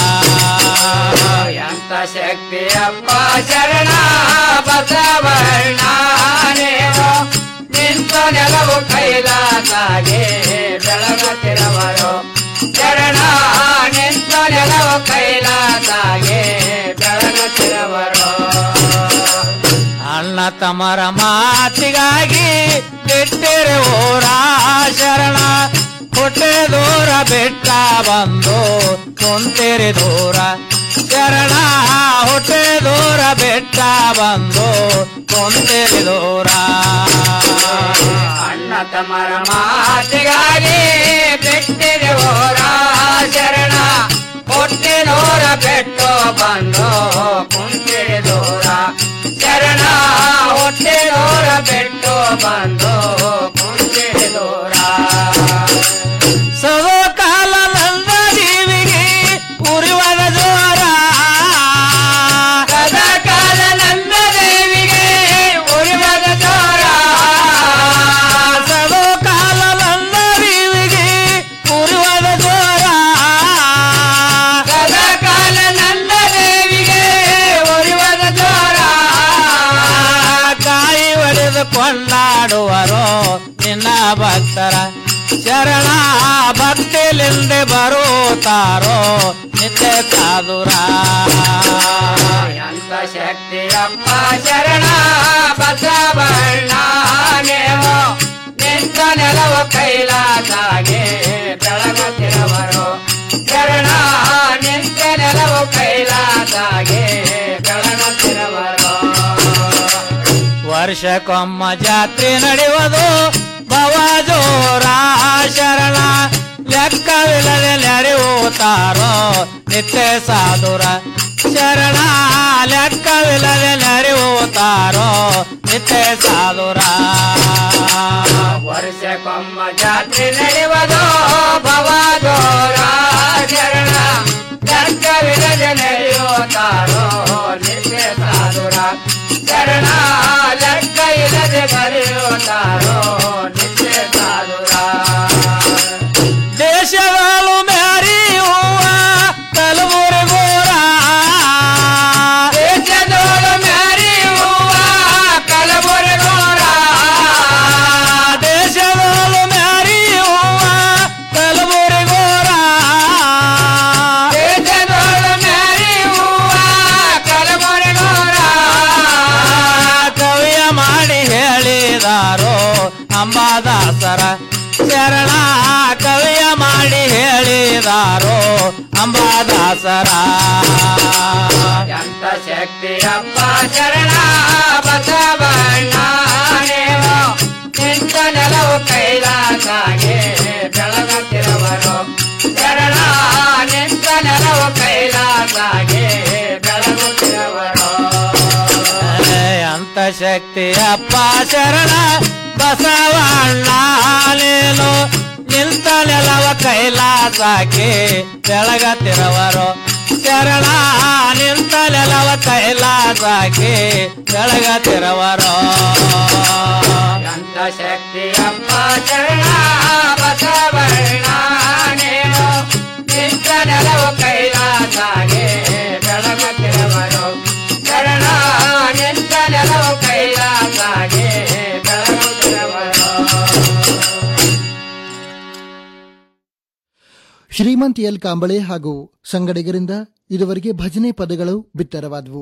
ಎಂತ ಶಕ್ತಿಯಪ್ಪ ಶರಣ ಬಸವಣ್ಣ ನೀವು ನಿಂತ ನೆಲವು ಕೈಲಾಸಾಗೆ ಬೆಳಗುತ್ತಿರವರು ಶರಣ ನಿಂತ ನೆಲವು ಕೈಲಾಸಾಗೆ ಬೆಳಗುತ್ತಿರವರು ಅಣ್ಣ ತಮರ ಮಾತಿಗಾಗಿ ಬಿಟ್ಟಿರೆ ಊರ ಶರಣ ಹೊಟ್ಟೆ ದೂರ ಬೆಟ್ಟ ಬಂದು ಕುಂತಿರಿ ದೂರ ಶರಣ ಹೊಟ್ಟೆ ದೂರ ಬೆಟ್ಟ ಬಂದು ಕುಂತಿರಿ ದೂರ ಅಣ್ಣ ತಮರ ಮಾತಿಗಾಗಿ ಬಿಟ್ಟಿರೆ ಊರ ಶರಣ ಹೊಟ್ಟೆ ದೂರ ಬೆಟ್ಟು ಬಂದು ಕುಂತಿರಿ ದೂರ ಶರಣ ಹೊಟ್ಟೆ ದೂರ ಬೆಟ್ಟು ಬಂದು ಕುಂತಿರಿ ದೂರ ಸದೋ ಕಾಲ ನಂದ ದೇವಿಗೆ ಉರಿವದ ಜೋರ ಸದಾ ಕಾಲ ನಂದ ದೇವಿಗೆ ಉರಿವದ ಜೋರ ಸದೋ ಕಾಲ ನಂದ ದೇವಿಗೆ ಉರಿವದ ಜೋರ ಸದಾ ಕಾಲ ನಂದ ದೇವಿಗೆ ಉರಿವದ ಜೋರ ಕಾಯಿ ಒಡೆದು ಕೊಂಡಾಡುವರು ನಿನ್ನ ಭಕ್ತರ ಶರಣ ಭಕ್ತಿಲಿಂದೆ ಬರುತ್ತಾರೋ ನಿತ್ಯ ಸಾಧುರ ಎಂತ ಶಕ್ತಿಯಪ್ಪ ಶರಣ ಬಸವಣ್ಣ ನೀವು ನಿಂತ ನೆಲವು ಕೈಲಾಸಾಗೆ ಬೆಳಗುತ್ತಿರವರು ಶರಣ ನಿಂತ ನೆಲವು ಕೈಲಾಸಾಗೆ ಬೆಳಗುತ್ತಿರವರು ವರ್ಷಕ್ಕೊಮ್ಮ ಜಾತ್ರೆ ನಡೆಯುವುದು ಭವ ಜೋರ ಶರಣ ಲೆಕ್ಕವಿಲ್ಲದೆ ನಡೆಯುತ್ತಾರೋ ನಿತ್ಯ ಸಾಧುರ ಶರಣ ಲೆಕ್ಕವಿಲ್ಲದೆ ನಡೆಯುತ್ತಾರೋ ನಿತ್ಯ ಸಾಧುರ ವರ್ಷಕ್ಕೊಮ್ಮ ಜಾತ್ರೆ ನಡೆಯುವುದು ಭವ ಜೋರ ಶರಣ ಲೆಕ್ಕವಿಲ್ಲದೆ ನಡೆಯುತ್ತಾರೋ ನಿತ್ಯ ಸಾಧುರ ಶರಣ ಲೆಕ್ಕ ಇಲ್ಲದೆ ಬರೆಯುತ್ತಾರೋ ನಿತ್ಯ ಸಾಧುರ ದೇಶಗಳು ಮ್ಯಾರಿ ಹೂವ ಕಲಬುರಿ ಗೋರ ದೇಶದೋಳು ಮ್ಯಾರಿ ಹೂವ ಕಲಬುರಿ ಗೋರ ದೇಶದೋಳು ಮ್ಯಾರಿ ಹೂವ ಕಲಬುರಿ ಗೋರ ದೇಶದೋಳು ಮ್ಯಾರಿ ಹೂವ ಕಲಬುರಿ ಗೋರ ಕವಿಯ ಮಾಡಿ ಹೇಳಿದಾರೋ ಅಂಬಾದಾಸರ ಶರಣ ಕವಿಯ ಮಾಡಿ ಹೇಳಿದಾರೋ ಅಂಬಾದಾಸರ ಎಂತ ಶಕ್ತಿಯಪ್ಪ ಶರಣ ಬಸವಣ್ಣ ನೀವು ನಿಂತ ನೆಲವು ಕೈಲಾಸಾಗೆ ಬೆಳಗುತ್ತಿರವರು ಶರಣ ನಿಂತ ನೆಲವು ಕೈಲಾಸಾಗೆ ಬೆಳಗುತ್ತಿರವರು ಅಂತ ಶಕ್ತಿಯಪ್ಪ ಶರಣ ಬಸವಣ್ಣ ನೀನು ನಿಂತ ನೆಲವ ಕೈಲಾಸಕ್ಕೆ ಬೆಳಗತ್ತಿರವರು ಶರಣ ನಿಂತ ನೆಲವ ಕೈಲಾಸಕ್ಕೆ ಬೆಳಗತ್ತಿರವರು ಅಂತ ಶಕ್ತಿಯಪ್ಪ ಶರಣ ಬಸವಣ್ಣ ನೀನು ನಿಂತ ನೆಲವು ಕೈಲಾಸಕ್ಕೆ ಬೆಳಗತ್ತಿರವರು ಶರಣ ನಿಂತ ನೆಲವು ಕೈಲಾಸಾಗೆ ಬೆಳಗುತ್ತಿರವರು ಶ್ರೀಮಂತ್ ಎಲ್ ಕಾಂಬಳೆ ಹಾಗೂ ಸಂಗಡಿಗರಿಂದ ಇದುವರೆಗೆ ಭಜನೆ ಪದಗಳು ಬಿತ್ತರವಾದವು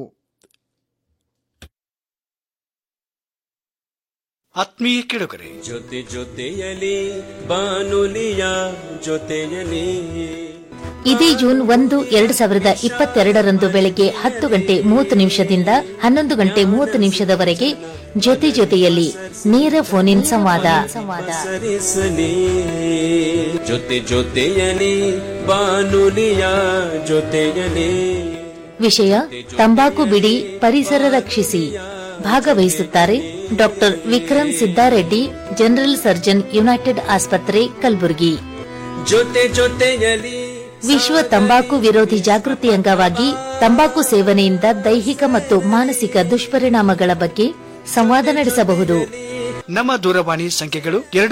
ಆತ್ಮೀಯ ಕೆಡುಕರೆ ಜೊತೆ ಜೊತೆಯಲಿ ಬಾನುಲಿಯ ಜೊತೆಯಲಿ ಇದೇ ಜೂನ್ ಒಂದು ಎರಡು ಸಾವಿರದ ಇಪ್ಪತ್ತೆರಡರಂದು ಬೆಳಗ್ಗೆ ಹತ್ತು ಗಂಟೆ ಮೂವತ್ತು ನಿಮಿಷದಿಂದ ಹನ್ನೊಂದು ಗಂಟೆ ಮೂವತ್ತು ನಿಮಿಷದವರೆಗೆ ಜೊತೆ ಜೊತೆಯಲ್ಲಿ ನೇರ ಫೋನ್ ಇನ್ ಸಂವಾದ ಸರಿಸಲಿ ಜೊತೆ ಜೊತೆಯಲಿ ಬಾನುಲಿಯ ಜೊತೆಯಲಿ ವಿಷಯ ತಂಬಾಕು ಬಿಡಿ ಪರಿಸರ ರಕ್ಷಿಸಿ ಭಾಗವಹಿಸುತ್ತಾರೆ doctor Vikram Siddareddy general surgeon united ಆಸ್ಪತ್ರೆ ಕಲಬುರಗಿ ಜೊತೆ ಜೊತೆಯಲಿ ವಿಶ್ವ ತಂಬಾಕು ವಿರೋಧಿ ಜಾಗೃತಿ ಅಂಗವಾಗಿ ತಂಬಾಕು ಸೇವನೆಯಿಂದ ದೈಹಿಕ ಮತ್ತು ಮಾನಸಿಕ ದುಷ್ಪರಿಣಾಮಗಳ ಬಗ್ಗೆ ಸಂವಾದ ನಡೆಸಬಹುದು ನಮ್ಮ ದೂರವಾಣಿ ಸಂಖ್ಯೆಗಳು ಎರಡು